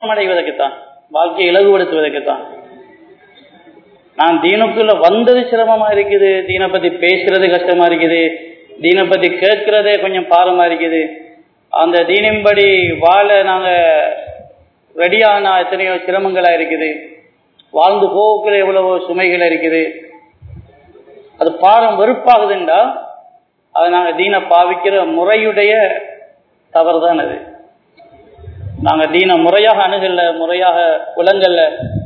அடைவதற்குத்தான் வாழ்க்கையை இலகுபடுத்துவதற்குத்தான் நான் தீனுக்குள்ள வந்தது சிரமமா இருக்குது தீனை பத்தி பேசுறது கஷ்டமா இருக்குது தீனை பத்தி கேட்கிறதே கொஞ்சம் பாரமா இருக்குது அந்த தீனின்படி வாழ நாங்க ரெடியானா எத்தனையோ சிரமங்களா இருக்குது வாழ்ந்து போக்குள்ள எவ்வளவோ சுமைகள் இருக்குது அது பாரம் வெறுப்பாகுதுண்டா அதை நாங்கள் தீனை பாவிக்கிற முறையுடைய தவறு தான் அது நாங்கள் தீனை முறையாக அணுகல முறையாக உலங்கல்ல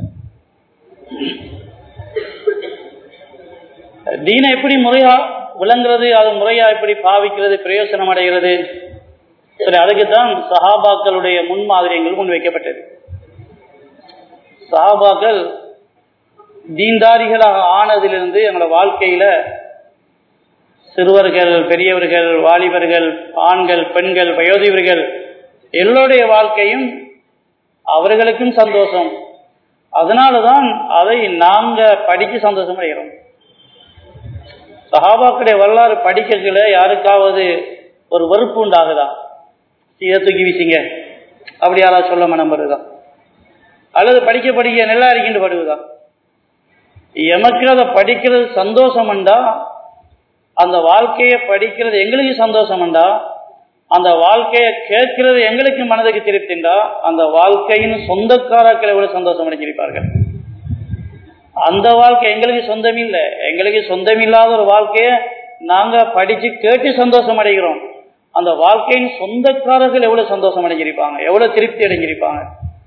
தீனை எப்படி முறையா விளங்குறது அது முறையா எப்படி பாவிக்கிறது பிரயோசனம் அடைகிறது சரி அதுக்குத்தான் சஹாபாக்களுடைய முன்மாதிரியங்கள் முன்வைக்கப்பட்டது சஹாபாக்கள் தீன்தாரிகளாக ஆனதிலிருந்து எங்களோட வாழ்க்கையில சிறுவர்கள் பெரியவர்கள் வாலிபர்கள் ஆண்கள் பெண்கள் வயோதிபர்கள் எல்லோருடைய வாழ்க்கையும் அவர்களுக்கும் சந்தோஷம் அதனாலதான் அதை நாங்க படிச்சு சந்தோஷம் அடைகிறோம் சஹாபாக்களுடைய வரலாறு படிக்கல யாருக்காவது ஒரு வெறுப்பு உண்டாகுதா இதை தூக்கி வீசிங்க அப்படி யாராவது சொல்ல மனம் வருதா அல்லது படிக்க படிக்க நல்லா இருக்கின்ற படுவதா எமக்கு அதை படிக்கிறது சந்தோஷம் உண்டா அந்த வாழ்க்கையை படிக்கிறது எங்களுக்கு சந்தோஷம் உண்டா அந்த வாழ்க்கையை கேட்கிறது எங்களுக்கு மனதுக்கு திருப்திண்டா அந்த வாழ்க்கையின் சொந்தக்காரர்கள் எவ்வளவு சந்தோஷம் அடைஞ்சிருப்பார்கள் அந்த வாழ்க்கை எங்களுக்கு சொந்தம் இல்லை எங்களுக்கு சொந்தம் இல்லாத ஒரு வாழ்க்கையை நாங்க படிச்சு கேட்டு சந்தோஷம் அடைகிறோம் அந்த வாழ்க்கையின் சொந்தக்காரர்கள் எவ்வளவு சந்தோஷம் அடைஞ்சிருப்பாங்க எவ்வளவு திருப்தி அடைஞ்சிருப்பாங்க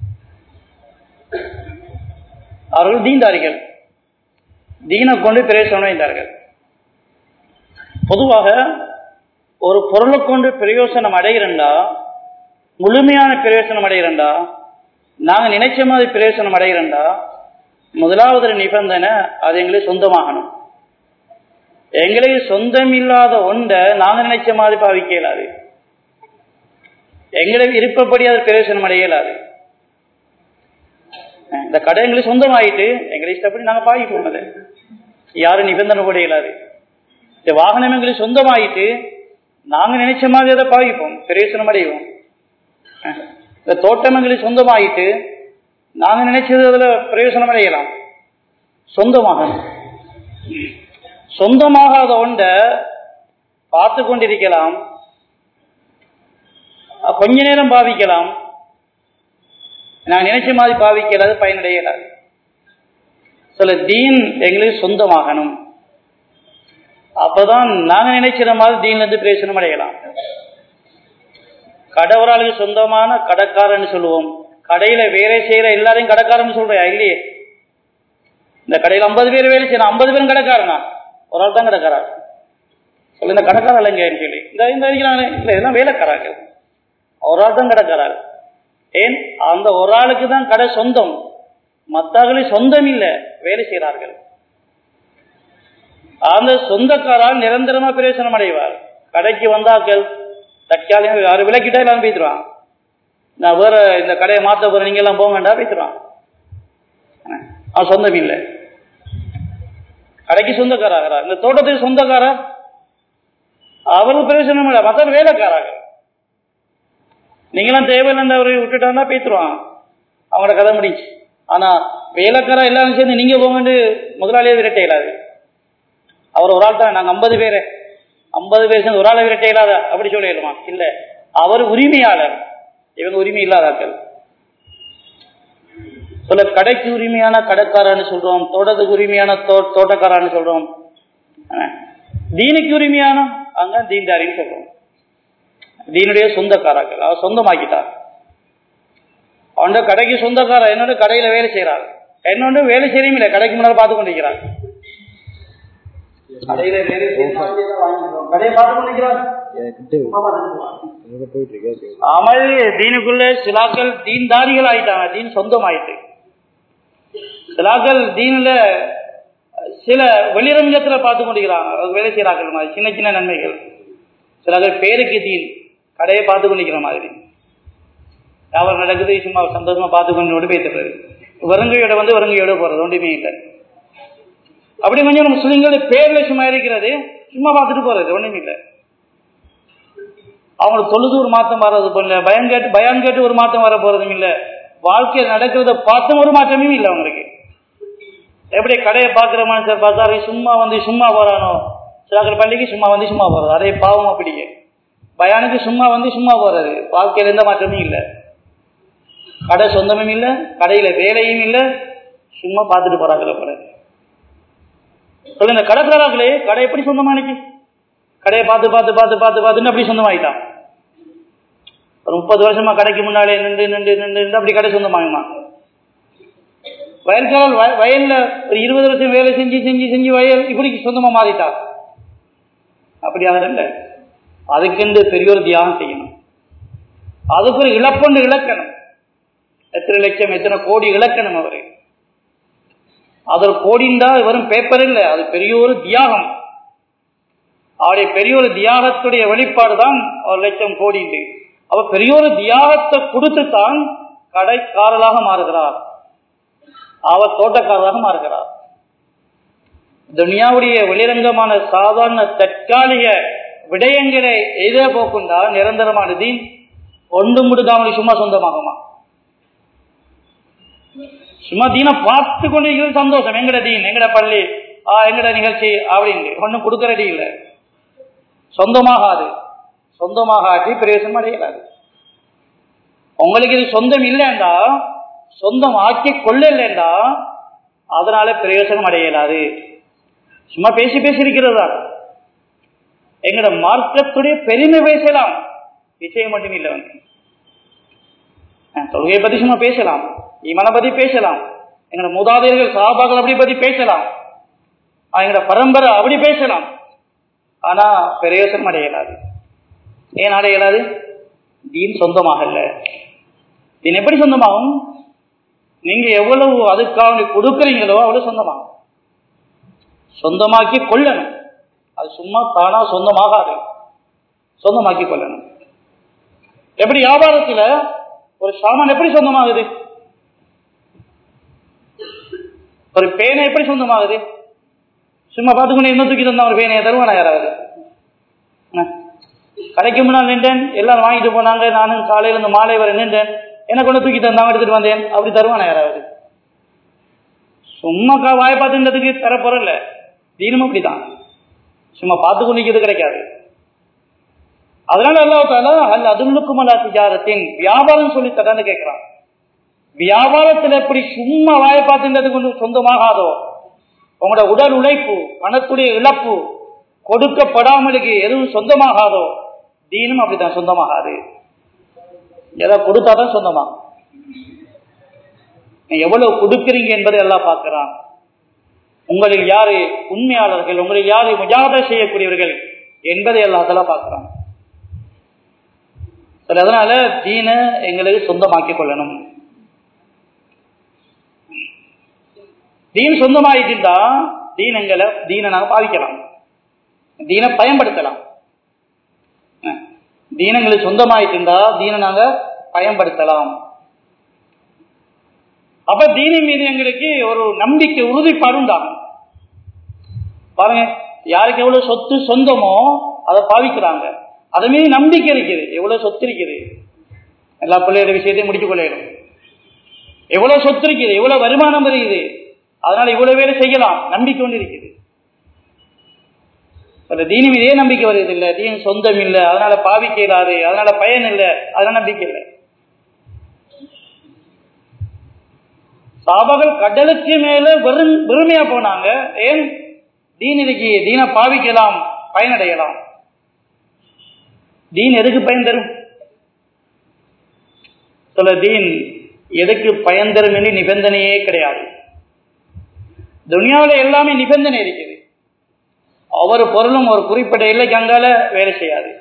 அவர்கள் தீண்டார்கள் தீனை கொண்டு பிரயோசனம் அடைந்தார்கள் பொதுவாக ஒரு பொருளை கொண்டு பிரயோசனம் அடைகிறண்டா முழுமையான பிரயோசனம் அடைகிறண்டா நாங்க நினைச்ச மாதிரி பிரயோசனம் அடைகிறண்டா முதலாவது நிபந்தனை அது எங்களுக்கு சொந்தமாகணும் எங்களுக்கு சொந்தம் இல்லாத ஒன்றை நாங்க நினைச்ச மாதிரி பாவிக்க இயலாது எங்களுக்கு விருப்பப்படி அது பிரயோசனம் அடைய இயலாது இந்த கடை எங்களுக்கு சொந்தமாயிட்டு எங்களை இஷ்டப்படி நாங்க பாவிப்போம் அதை யாரும் நிபந்தனை போட இயலாது இந்த வாகனம் எங்களுக்கு சொந்தமாயிட்டு நாங்க நினைச்ச மாதிரி அதை பாவிப்போம் பிரயோசனம் அடைவோம் இந்த தோட்டம் எங்களுக்கு சொந்தமாயிட்டு நாங்க நினைச்சது அதுல பிரயோசனம் அடையலாம் சொந்தமாக சொந்தமாகாத ஒன்றை பார்த்து கொண்டிருக்கலாம் கொஞ்ச நேரம் பாவிக்கலாம் நான் நினைச்ச மாதிரி பாவிக்கலாது பயனடையலாது சில தீன் எங்களுக்கு சொந்தமாகணும் அப்பதான் நாங்க நினைக்கிற மாதிரி தீன்ல இருந்து பிரயோசனம் அடையலாம் கடை ஒரு ஆளுக்கு சொந்தமான கடைக்காரன்னு சொல்லுவோம் கடையில வேலை செய்யற எல்லாரையும் கடைக்காரன்னு சொல்றியா இல்லையே இந்த கடையில் ஐம்பது பேர் வேலை செய்யணும் ஐம்பது பேரும் கடைக்காரனா ஒரு ஆள் தான் கடைக்காரா சொல்லு இந்த கடைக்காரர் இல்லைங்கன்னு சொல்லி இந்த இந்த இருக்கிறாங்க இல்லை இதெல்லாம் வேலைக்காராங்க ஒரு ஆள் தான் கடைக்காராரு ஏன் அந்த ஒரு ஆளுக்கு தான் கடை சொந்தம் மற்றவர்களும் சொந்தம் இல்லை வேலை செய்கிறார்கள் அந்த சொந்தக்காரால் நிரந்தரமா பிரயோசனம் அடைவார் கடைக்கு வந்தாக்கள் தற்காலிகம் யாரும் விலக்கிட்டா எல்லாரும் பேசிடுவான் நான் வேற இந்த கடையை மாற்ற போற நீங்க எல்லாம் போக வேண்டாம் பேசிடுவான் அவன் சொந்தம் இல்லை கடைக்கு சொந்தக்காராகிறார் இந்த தோட்டத்துக்கு சொந்தக்காரர் அவருக்கு பிரயோசனம் இல்லை மற்ற வேலைக்காராக நீங்களாம் தேவையில்லை அவரை விட்டுட்டான்னா பேசிடுவான் அவங்களோட கதை முடிச்சு ஆனா வேலைக்காரா எல்லாரும் சேர்ந்து நீங்க போங்கன்னு முதலாளியே விரட்ட இயலாது அவர் ஒரு ஆள் தான் நாங்க ஐம்பது பேரு ஐம்பது பேர் சேர்ந்து ஒரு ஆளை விரட்ட இயலாத அப்படி சொல்லிடுமா இல்ல அவர் உரிமையாளர் இவங்க உரிமை இல்லாதாக்கள் சில கடைக்கு உரிமையான கடைக்காரன்னு சொல்றோம் தோட்டத்துக்கு உரிமையான தோட்டக்காரன்னு சொல்றோம் தீனுக்கு உரிமையான அங்க தீன்தாரின்னு சொல்றோம் தீனுடைய சொந்தக்காரர்கள் அவர் சொந்தமாக்கிட்டார் அவனோட கடைக்கு சொந்தக்காரர் என்னோட கடையில வேலை செய்யறாரு என்னோட வேலை செய்யறீங்க இல்லை கடைக்கு முன்னாடி பார்த்து கொண்டிருக்கிறார் கடையில வேலை கடையை பார்த்து கொண்டிருக்கிறார் அமல் தீனுக்குள்ள சிலாக்கள் தீன்தாரிகள் ஆயிட்டாங்க தீன் சொந்தம் ஆயிட்டு சிலாக்கள் தீன்ல சில வெளிரங்கத்துல பார்த்து கொண்டிருக்கிறாங்க வேலை செய்யறார்கள் மாதிரி சின்ன சின்ன நன்மைகள் சிலாக்கள் பேருக்கு தீன் கடையை பார்த்து கொண்டிருக்கிற மாதிரி வியாபாரம் நடக்குது சும்மா சந்தோஷமா பார்த்து கொண்டு பேசுறது வருங்கையோட வந்து வருங்கையோட போறது ஒன்றுமே இல்லை அப்படி கொஞ்சம் முஸ்லீம்கள் பேர்ல சும்மா இருக்கிறது சும்மா பார்த்துட்டு போறது ஒண்ணுமே இல்லை அவங்களுக்கு தொழுது ஒரு மாற்றம் வர்றது போல பயம் கேட்டு பயம் கேட்டு ஒரு மாற்றம் வர போறதும் இல்லை வாழ்க்கையில் நடக்கிறத பார்த்தும் ஒரு மாற்றமே இல்லை அவங்களுக்கு எப்படி கடையை பார்க்குற மனுஷர் பார்த்தாரு சும்மா வந்து சும்மா போறானோ சில பள்ளிக்கு சும்மா வந்து சும்மா போறது அதே பாவம் அப்படியே பயானுக்கு சும்மா வந்து சும்மா போறது வாழ்க்கையில் எந்த மாற்றமும் இல்லை கடை சொந்தமும் இல்லை கடையில வேலையும் இல்லை சும்மா பார்த்துட்டு போறாங்களே பிறகு சொல்லுங்க கடைக்காரர்களே கடை எப்படி சொந்தமானிக்கு கடையை பார்த்து பார்த்து பார்த்து பார்த்து பார்த்துன்னு அப்படி சொந்தமாயிட்டான் ஒரு முப்பது வருஷமா கடைக்கு முன்னாலே நின்று நின்று நின்று நின்று அப்படி கடை சொந்தமாகுமா வயல்காரல் வய- வயல்ல ஒரு இருபது வருஷம் வேலை செஞ்சு செஞ்சு செஞ்சு வயல் இப்படி சொந்தமா மாறிட்டா அப்படி இல்லை அதுக்கென்று பெரிய ஒரு தியாகம் செய்யணும் அதுக்கு ஒரு இழப்பொண்டு இழக்கணும் எத்தனை லட்சம் எத்தனை கோடி இழக்கணும் அவரு அது ஒரு கோடிந்தா வெறும் பேப்பர் இல்லை அது பெரிய ஒரு தியாகம் அவருடைய பெரிய ஒரு தியாகத்துடைய வெளிப்பாடு தான் ஒரு லட்சம் கோடி அவர் பெரிய ஒரு தியாகத்தை கொடுத்து தான் கடைக்காரராக மாறுகிறார் அவர் தோட்டக்காரராக மாறுகிறார் துனியாவுடைய வெளிரங்கமான சாதாரண தற்காலிக விடயங்களை எதிர போக்குண்டா நிரந்தரமான தீன் ஒன்று முடுக்காமல் சும்மா சொந்தமாகுமா சும்மா தீனை பார்த்து கொண்டு இருக்கிறது சந்தோஷம் எங்கட தீன் எங்கட பள்ளி ஆ எங்கட நிகழ்ச்சி அப்படின்னு ஒன்றும் கொடுக்கறடி இல்லை சொந்தமாகாது சொந்தமாகாட்டி பிரயோசனம் அடையலாது உங்களுக்கு இது சொந்தம் இல்லைண்டா சொந்தம் ஆக்கி கொள்ளலைண்டா அதனால பிரயோசனம் அடையலாது சும்மா பேசி பேசி இருக்கிறதா எங்கட மார்க்கத்துடைய பெருமை பேசலாம் விஷயம் மட்டும் இல்லை வந்து தொழுகையை பத்தி சும்மா பேசலாம் ஈமனை பத்தி பேசலாம் எங்கட மூதாதையர்கள் சாபாக்கள் அப்படி பத்தி பேசலாம் எங்கட பரம்பரை அப்படி பேசலாம் ஆனா பிரயோசனம் அடையலாது ஏன் அடையலாது தீன் சொந்தமாகல தீன் எப்படி சொந்தமாகும் நீங்க எவ்வளவு அதுக்காக கொடுக்குறீங்களோ அவ்வளவு சொந்தமாகும் சொந்தமாக்கி கொள்ளணும் அது சும்மா தானா சொந்தமாகாது சொந்தமாக்கி கொள்ளணும் எப்படி வியாபாரத்தில் ஒரு சாமான் எப்படி சொந்தமாகுது ஒரு பேனை எப்படி சொந்தமாகுது சும்மா பார்த்துக்கொண்டு என்ன தூக்கி தந்தா ஒரு பேனையை தருவானா யாராவது என்ன? கடைக்கு முன்னால் நின்றேன் எல்லாரும் வாங்கிட்டு போனாங்க நானும் காலையில இருந்து மாலை வரை நின்றேன் என்ன கொண்டு தூக்கி தந்தாங்க எடுத்துட்டு வந்தேன் அப்படி தருவானா யாராவது சும்மா கா வாய் பார்த்துன்றதுக்கு தர போறல தீனும் அப்படிதான் சும்மா பார்த்து கொண்டிருக்கிறது கிடைக்காது அதனால அல்லாஹால அல்ல அதுலுக்கும் அல்லா திஜாரத்தின் வியாபாரம் சொல்லி தரன்னு கேட்கிறான் வியாபாரத்தில் எப்படி சும்மா வாயை பார்த்துன்றதுக்கு ஒன்றும் சொந்தமாகாதோ உங்களோட உடல் உழைப்பு பணத்துடைய இழப்பு கொடுக்கப்படாமலுக்கு எதுவும் சொந்தமாகாதோ தீனும் அப்படித்தான் சொந்தமாகாது எதை கொடுத்தாதான் சொந்தமாகும் நீ எவ்வளவு கொடுக்கிறீங்க என்பதை எல்லாம் பார்க்கிறான் உங்களில் யாரு உண்மையாளர்கள் உங்களில் யாரு முஜாத செய்யக்கூடியவர்கள் என்பதை எல்லாத்தெல்லாம் பார்க்கிறான் சரி அதனால தீனை எங்களுக்கு சொந்தமாக்கி கொள்ளணும் தீன் சொந்தமாயிட்டுண்டா தீன் எங்களை தீனை நாங்க பாவிக்கலாம் தீனை பயன்படுத்தலாம் தீனங்களுக்கு சொந்தமாயிட்டுண்டா தீனை நாங்க பயன்படுத்தலாம் அப்ப தீனின் மீது எங்களுக்கு ஒரு நம்பிக்கை உறுதிப்பாடு உண்டாகும் பாருங்க யாருக்கு எவ்வளவு சொத்து சொந்தமோ அதை பாவிக்கிறாங்க அது மீது நம்பிக்கை இருக்குது எவ்வளவு சொத்து இருக்குது எல்லா பிள்ளையோட விஷயத்தையும் முடித்துக் கொள்ளையிடும் எவ்வளவு சொத்து இருக்குது எவ்வளவு வருமானம் இருக்குது அதனால இவ்வளவு வேலை செய்யலாம் நம்பிக்கை ஒன்று இருக்குது அந்த தீனி மீதே நம்பிக்கை வருது இல்லை தீன் சொந்தம் இல்லை அதனால பாவிக்க இல்லாது அதனால பயன் இல்லை அதனால நம்பிக்கை இல்லை சாபகள் கடலுக்கு மேல வெறும் வெறுமையா போனாங்க ஏன் தீன் இன்னைக்கு தீனை பாவிக்கலாம் பயனடையலாம் தீன் எதுக்கு பயன் தரும் சொல்ல தீன் எதுக்கு பயன் தரும் என்று நிபந்தனையே கிடையாது துனியாவில் எல்லாமே நிபந்தனை இருக்குது ஒவ்வொரு பொருளும் ஒரு குறிப்பிட்ட எல்லைக்கு அங்கால வேலை செய்யாது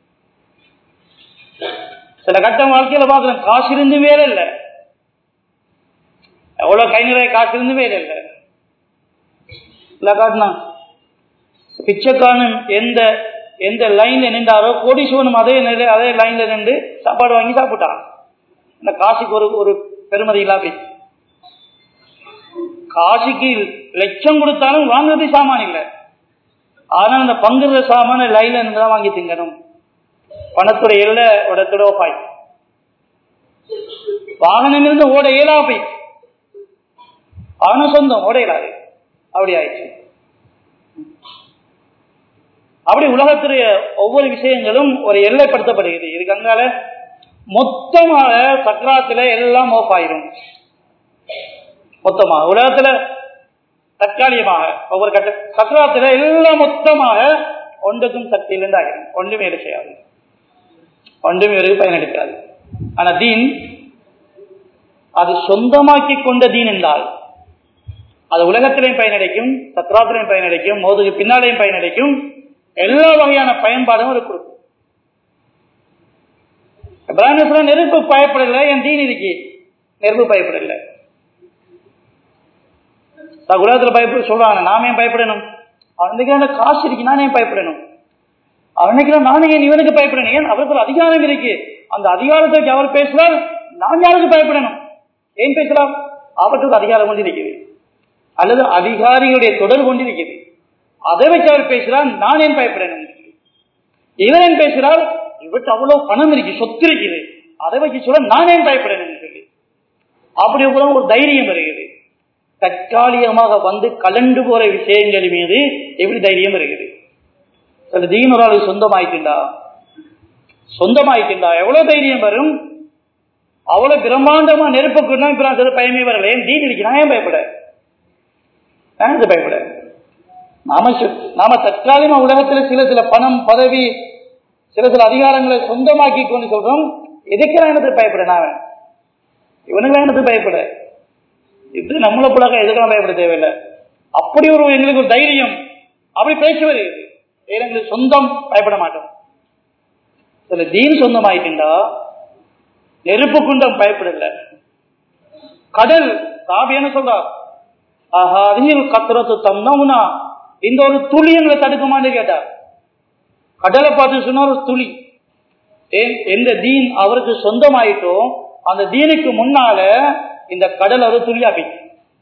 சில கட்டம் வாழ்க்கையில பார்க்கிறோம் காசு இருந்து வேலை இல்லை எவ்வளவு கை நிறைய காசு இருந்து வேலை இல்லை இல்ல காட்டினா பிச்சைக்காரனும் எந்த எந்த லைன்ல நின்றாரோ கோடீஸ்வரனும் அதே நிலை அதே லைன்ல நின்று சாப்பாடு வாங்கி சாப்பிட்டான் இந்த காசுக்கு ஒரு ஒரு பெருமதி இல்லாம காசுக்கு லட்சம் கொடுத்தாலும் வாங்குறது சாமான் இல்லை ஆனால் அந்த பங்குற சாமான லைன்ல இருந்து தான் வாங்கி திங்கணும் பணத்துடைய எல்லை இடத்தோட பாய் வாகனம் இருந்து ஓட இயலா போய் வாகனம் சொந்தம் ஓட இயலாது அப்படி ஆயிடுச்சு அப்படி உலகத்துடைய ஒவ்வொரு விஷயங்களும் ஒரு எல்லைப்படுத்தப்படுகிறது இதுக்கு அங்கால மொத்தமாக சக்கராத்துல எல்லாம் ஆயிரும் மொத்தமாக உலகத்துல தற்காலிகமாக ஒவ்வொரு கட்ட சக்கராத்துல எல்லாம் மொத்தமாக ஒன்றுக்கும் சக்தியிலிருந்து ஆகிடும் ஒன்றுமே வேலை செய்யாது ஒன்றுமே ஒரு பயனெடுக்காது ஆனா தீன் அது சொந்தமாக்கி கொண்ட தீன் என்றால் அது உலகத்திலையும் பயனடைக்கும் சத்ராத்திலையும் பயனடைக்கும் மோதுக்கு பின்னாலேயும் பயனடைக்கும் எல்லா வகையான பயன்பாடும் ஒரு கொடுக்கும் இப்ராஹிம் நெருப்பு பயப்படல என் தீன் இருக்கு நெருப்பு பயப்படல உலகத்துல பயப்பட சொல்றாங்க நாம ஏன் பயப்படணும் அவனுக்கு காசு இருக்கு நான் ஏன் பயப்படணும் அவனுக்கு நானே ஏன் இவனுக்கு பயப்படணும் ஏன் அவருக்கு ஒரு அதிகாரம் இருக்கு அந்த அதிகாரத்துக்கு அவர் பேசுறார் நான் யாருக்கு பயப்படணும் ஏன் பேசலாம் அவற்றுக்கு அதிகாரம் கொண்டு இருக்குது அல்லது அதிகாரிகளுடைய தொடர் கொண்டு இருக்குது அதை வச்சு அவர் பேசுறார் நான் ஏன் பயப்படணும் இவர் ஏன் பேசுறார் இவருக்கு அவ்வளவு பணம் இருக்கு சொத்து இருக்குது அதை வச்சு சொல்ல நான் ஏன் பயப்படணும் சொல்லி அப்படி கூட ஒரு தைரியம் வருகிறது தற்காலிகமாக வந்து கலண்டு போற விஷயங்கள் மீது எப்படி தைரியம் இருக்குது சில தீன் ஒரு ஆளு சொந்தமாயிட்டுண்டா சொந்தமாயிட்டுண்டா எவ்வளவு தைரியம் வரும் அவ்வளவு பிரம்மாண்டமா நெருப்புக்குன்னா இப்ப பயமே வரல ஏன் தீன் இருக்கு நான் ஏன் பயப்பட நான் எது பயப்பட நாம நாம தற்காலிகமா உலகத்துல சில சில பணம் பதவி சில சில அதிகாரங்களை சொந்தமாக்கி கொண்டு சொல்றோம் எதுக்கு நான் எனக்கு பயப்பட நான் இவனுக்கு எனக்கு பயப்பட இது நம்மள புலக எதுக்கெல்லாம் பயப்பட தேவையில்லை அப்படி ஒரு எங்களுக்கு ஒரு தைரியம் அப்படி பேச்சு வருகிறது எங்களுக்கு சொந்தம் பயப்பட மாட்டோம் சில தீன் சொந்தமாயிட்டுண்டா நெருப்பு குண்டம் பயப்படல கடல் சாபியான சொல்றார் ஆஹா அதில் கத்துறத்து தம்னவுனா இந்த ஒரு துளி எங்களை தடுக்குமான்னு கேட்டார் கடலை பார்த்து சொன்ன ஒரு துளி எந்த தீன் அவருக்கு சொந்தமாயிட்டோ அந்த தீனுக்கு முன்னால இந்த கடல் ஒரு துளியா போயிட்டு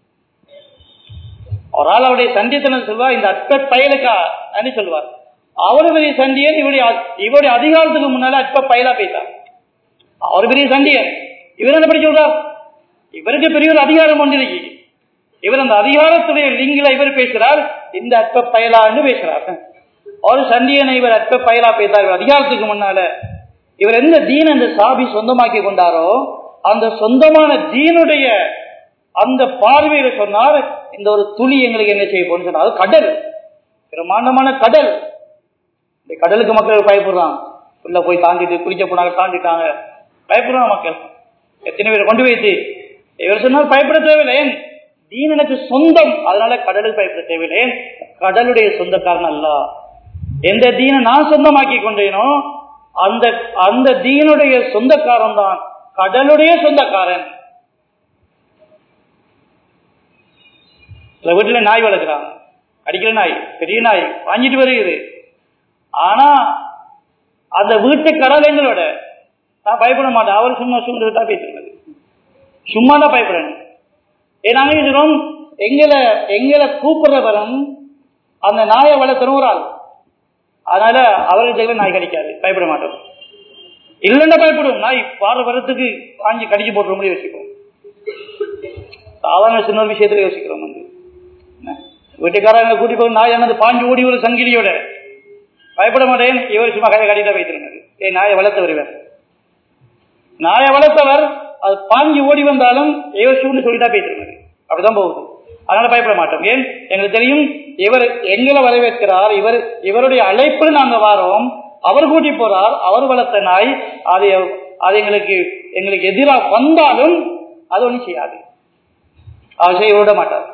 ஒரு ஆள் அவருடைய சண்டியத்தனம் சொல்வார் இந்த அற்ப பயலுக்கா சொல்லுவார் அவரு பெரிய சண்டியன் இவருடைய இவருடைய அதிகாரத்துக்கு முன்னால அற்ப பயலா போயிட்டார் அவர் பெரிய சண்டியன் இவர் என்ன படி சொல்றார் இவருக்கு பெரிய ஒரு அதிகாரம் ஒன்று இருக்கு இவர் அந்த அதிகாரத்துடைய லிங்கில இவர் பேசுறார் இந்த அற்ப பயலான்னு பேசுறார் ஒரு சண்டியனை இவர் அற்ப பயலா பேசார் இவர் அதிகாரத்துக்கு முன்னால இவர் எந்த தீன் அந்த சாபி சொந்தமாக்கி கொண்டாரோ அந்த சொந்தமான தீனுடைய அந்த பார்வையில சொன்னார் இந்த ஒரு துளி எங்களுக்கு என்ன செய்ய போன்னு சொன்னார் கடல் பிரமாண்டமான கடல் இந்த கடலுக்கு மக்கள் பயப்படுறாங்க உள்ள போய் தாண்டிட்டு குளிக்க போனாங்க தாண்டிட்டாங்க பயப்படுறாங்க மக்கள் எத்தனை பேர் கொண்டு வைத்து இவர் சொன்னால் பயப்பட தேவையில்லை ஏன் தீன் எனக்கு சொந்தம் அதனால கடலுக்கு பயப்பட தேவையில்லை ஏன் கடலுடைய சொந்தக்காரன் அல்ல எந்த தீனை நான் சொந்தமாக்கி கொண்டேனோ அந்த அந்த தீனுடைய சொந்தக்காரன் தான் கடலுடைய சொந்தக்காரன் சில வீட்டுல நாய் வளர்க்குறாங்க அடிக்கிற நாய் பெரிய நாய் வாங்கிட்டு வருகிறது ஆனா அந்த வீட்டு கடல் எங்களோட நான் பயப்பட மாட்டேன் அவர் சும்மா சூழ்நிலை பேசுறது சும்மா தான் பயப்படணும் ஏ நாங்க இருக்கிறோம் எங்களை எங்களை கூப்பிடுறவரும் அந்த நாயை வளர்த்துறோம் ஒரு ஆள் அதனால அவருக்கு நாய் கடிக்காது பயப்பட மாட்டோம் இல்லைன்னா பயப்படும் நாய் பாடுற வரத்துக்கு வாங்கி கடிச்சு போட்டுற முடியும் யோசிப்போம் சாதாரண சின்ன விஷயத்துல யோசிக்கிறோம் வந்து வீட்டுக்காரங்க கூட்டி போய் நாய் என்னது பாஞ்சு ஓடி ஒரு சங்கிலியோட பயப்பட மாட்டேன் இவர் சும்மா கையை கடிதான் வைத்திருந்தது ஏ நாயை வளர்த்தவர் இவர் நாயை வளர்த்தவர் அது பாஞ்சு ஓடி வந்தாலும் இவர் சூழ்ந்து சொல்லிதான் பேசிருந்தது அப்படிதான் போகுது அதனால பயப்பட மாட்டோம் ஏன் எங்களுக்கு தெரியும் இவர் எங்களை வரவேற்கிறார் இவர் இவருடைய அழைப்பில் நாங்க வாரோம் அவர் கூட்டி போறார் அவர் வளர்த்த நாய் அது அது எங்களுக்கு எங்களுக்கு எதிராக வந்தாலும் அது ஒன்றும் செய்யாது அவர் செய்ய விட மாட்டார்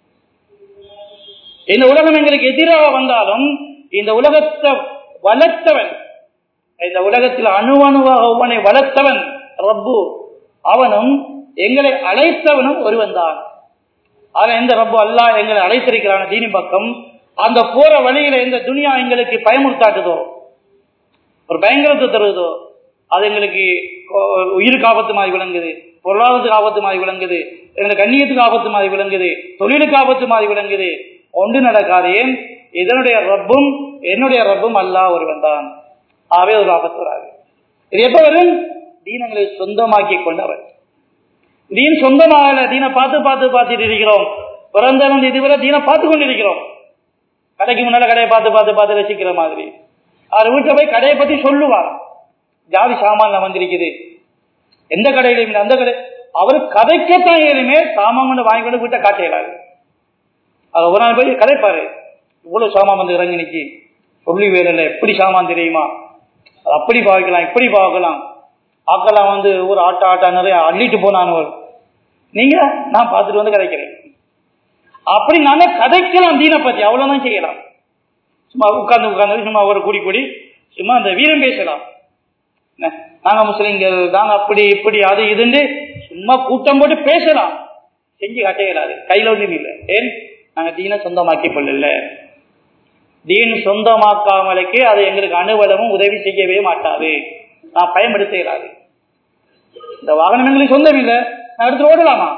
இந்த உலகம் எங்களுக்கு எதிராக வந்தாலும் இந்த உலகத்தை வளர்த்தவன் இந்த உலகத்தில் அணு அணுவாக ஒவ்வொன்றை வளர்த்தவன் ரப்பு அவனும் எங்களை அழைத்தவனும் ஒருவன் தான் அவன் எந்த ரப்பு அல்லா எங்களை அழைத்திருக்கிறான தீனி பக்கம் அந்த போற வழியில எந்த துனியா எங்களுக்கு பயமுறுத்தாட்டுதோ ஒரு பயங்கரத்தை தருவதோ அது எங்களுக்கு உயிருக்கு ஆபத்து மாதிரி விளங்குது பொருளாதாரத்துக்கு ஆபத்து மாதிரி விளங்குது எங்களுக்கு கண்ணியத்துக்கு ஆபத்து மாதிரி விளங்குது தொழிலுக்கு ஆபத்து மாதிரி விளங்குது ஒன்று நடக்காது ஏன் இதனுடைய ரப்பும் என்னுடைய ரப்பும் அல்லா ஒருவன் தான் ஆகவே ஒரு ஆபத்து வராது இது எப்ப வரும் தீனங்களை சொந்தமாக்கி கொண்டவர் தீன் சொந்தமாகல தீனை பார்த்து பார்த்து பார்த்துட்டு இருக்கிறோம் பிறந்தவன் இதுவரை தீனை பார்த்து கொண்டு இருக்கிறோம் கடைக்கு முன்னால கடையை பார்த்து பார்த்து பார்த்து ரசிக்கிற மாதிரி அவர் வீட்டில் போய் கடையை பத்தி சொல்லுவார் ஜாதி சாமான் வந்திருக்குது எந்த கடையிலும் இல்லை, அந்த கடை அவர் கதைக்கத்தான் ஏழுமே சாமான் வாங்கி கொண்டு வீட்டை காட்ட இயலாது அவர் ஒரு நாள் போய் கதைப்பாரு இவ்வளவு சாமான் வந்து இறங்கி நிக்கி சொல்லி வேலை எப்படி சாமான் தெரியுமா அது அப்படி பாவிக்கலாம் இப்படி பாவிக்கலாம் ஆக்கெல்லாம் வந்து ஒரு ஆட்டா ஆட்டா நிறைய அள்ளிட்டு போனானவர் நீங்க நான் பார்த்துட்டு வந்து கதைக்கிறேன் அப்படி நாங்க கதைக்கலாம் தீனை பத்தி அவ்வளவுதான் செய்யலாம் சும்மா உட்கார்ந்து உட்கார்ந்து சும்மா ஒரு கூடி கூடி சும்மா அந்த வீரம் பேசலாம் என்ன, நாங்க முஸ்லிம்கள் நாங்க அப்படி இப்படி அது இதுன்னு சும்மா கூட்டம் போட்டு பேசலாம் செஞ்சு காட்ட இயலாது கையில ஒன்றும் இல்லை ஏன் நாங்க தீனை சொந்தமாக்கி கொள்ளல தீன் சொந்தமாக்காமலுக்கு அது எங்களுக்கு அனுபவமும் உதவி செய்யவே மாட்டாது நான் பயன்படுத்த இயலாது இந்த வாகனம் எங்களுக்கு சொந்தம் இல்லை நான் எடுத்து ஓடலாமா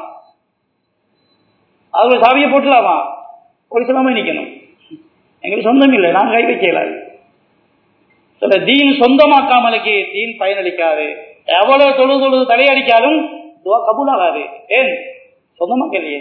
அதுல சாவியை போட்டுலாமா ஒரு சிலமே நிக்கணும் எங்களுக்கு சொந்தம் இல்லை நான் கை வைக்க இயலாது சில தீன் சொந்தமாக்காமலுக்கு தீன் பயனளிக்காது எவ்வளவு தொழுது தொழுது தலையடிக்காலும் துவா கபூலாகாது ஏன் சொந்தமாக்கலையே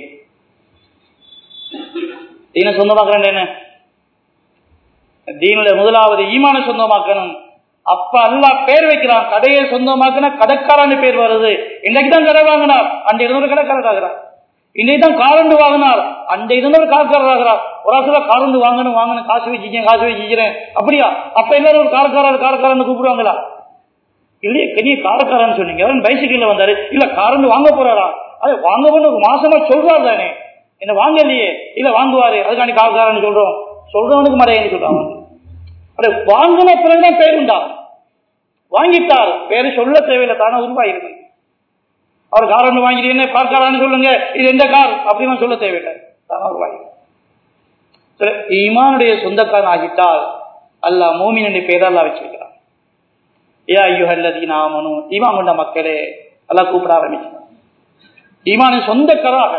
தீனை சொந்தமாக்குறேன் என்ன தீனுடைய முதலாவது ஈமான சொந்தமாக்கணும் அப்ப அல்லாஹ் பேர் வைக்கிறான் கடையை சொந்தமாக்கினா கடைக்காரன்னு பேர் வருது இன்னைக்கு தான் கடை வாங்கினார் அந்த இருந்தவர் கடைக்காரர் ஆகிறார் இன்னைக்கு தான் காரண்டு வாங்கினார் அந்த இருந்தவர் காரக்காரர் ஆகிறார் ஒரு ஆசில காரண்டு வாங்கணும் வாங்கணும் காசு வச்சுக்கிறேன் காசு வச்சுக்கிறேன் அப்படியா அப்ப எல்லாரும் ஒரு காரக்காரர் காரக்காரன்னு கூப்பிடுவாங்களா இல்லையே நீ காரக்காரன்னு சொன்னீங்க அவன் பைசைக்கிள்ல வந்தாரு இல்ல காரண்டு வாங்க போறாரா அது வாங்கணும்னு ஒரு மாசமா சொல்றாரு தானே என்ன வாங்கலையே இல்ல வாங்குவாரு அதுக்காண்டி காரக்காரன்னு சொல்றோம் சொல்றவனுக்கு மடையன்னு சொல்றான் அவன். அட வாங்கின பிறகுதான் பேர் உண்டா வாங்கிட்டார் பேரு சொல்ல தேவையில்லை தானே உருவாயிருக்கு அவர் கார் ஒன்று வாங்கிட்டீங்கன்னு கார்காரான்னு சொல்லுங்க இது எந்த கார் அப்படின்னு சொல்ல தேவையில்லை தானே உருவாயிருக்கு சரி, ஈமானுடைய சொந்தக்காரன் ஆகிட்டால் அல்லாஹ் மூமின் என்ற பேரை அல்லாஹ் வச்சிருக்கிறான் ஏ ஐயோஹல்லதீன் ஆமனு ஈமான் கொண்ட மக்களே அல்லாஹ் கூப்பிட ஆரம்பிக்கிறான் ஈமானின் சொந்தக்காராக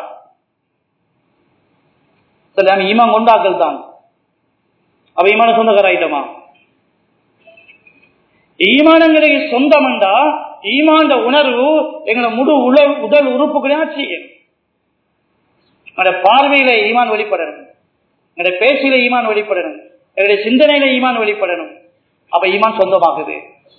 சரி நம்ம ஈமான் கொண்டாக்கள் தான் அவ ஈமான சொந்தக்கார ஆயிட்டமா ஈமானங்களுக்கு சொந்தம்ண்டா ஈமாண்ட உணர்வு எங்களை முழு உடல் உடல் உறுப்புகளையும் செய்யணும் எங்களுடைய பார்வையில ஈமான் வெளிப்படணும் எங்களுடைய பேச்சில ஈமான் வெளிப்படணும் எங்களுடைய சிந்தனையில ஈமான் வெளிப்படணும் அப்ப ஈமான் சொந்தமாகுது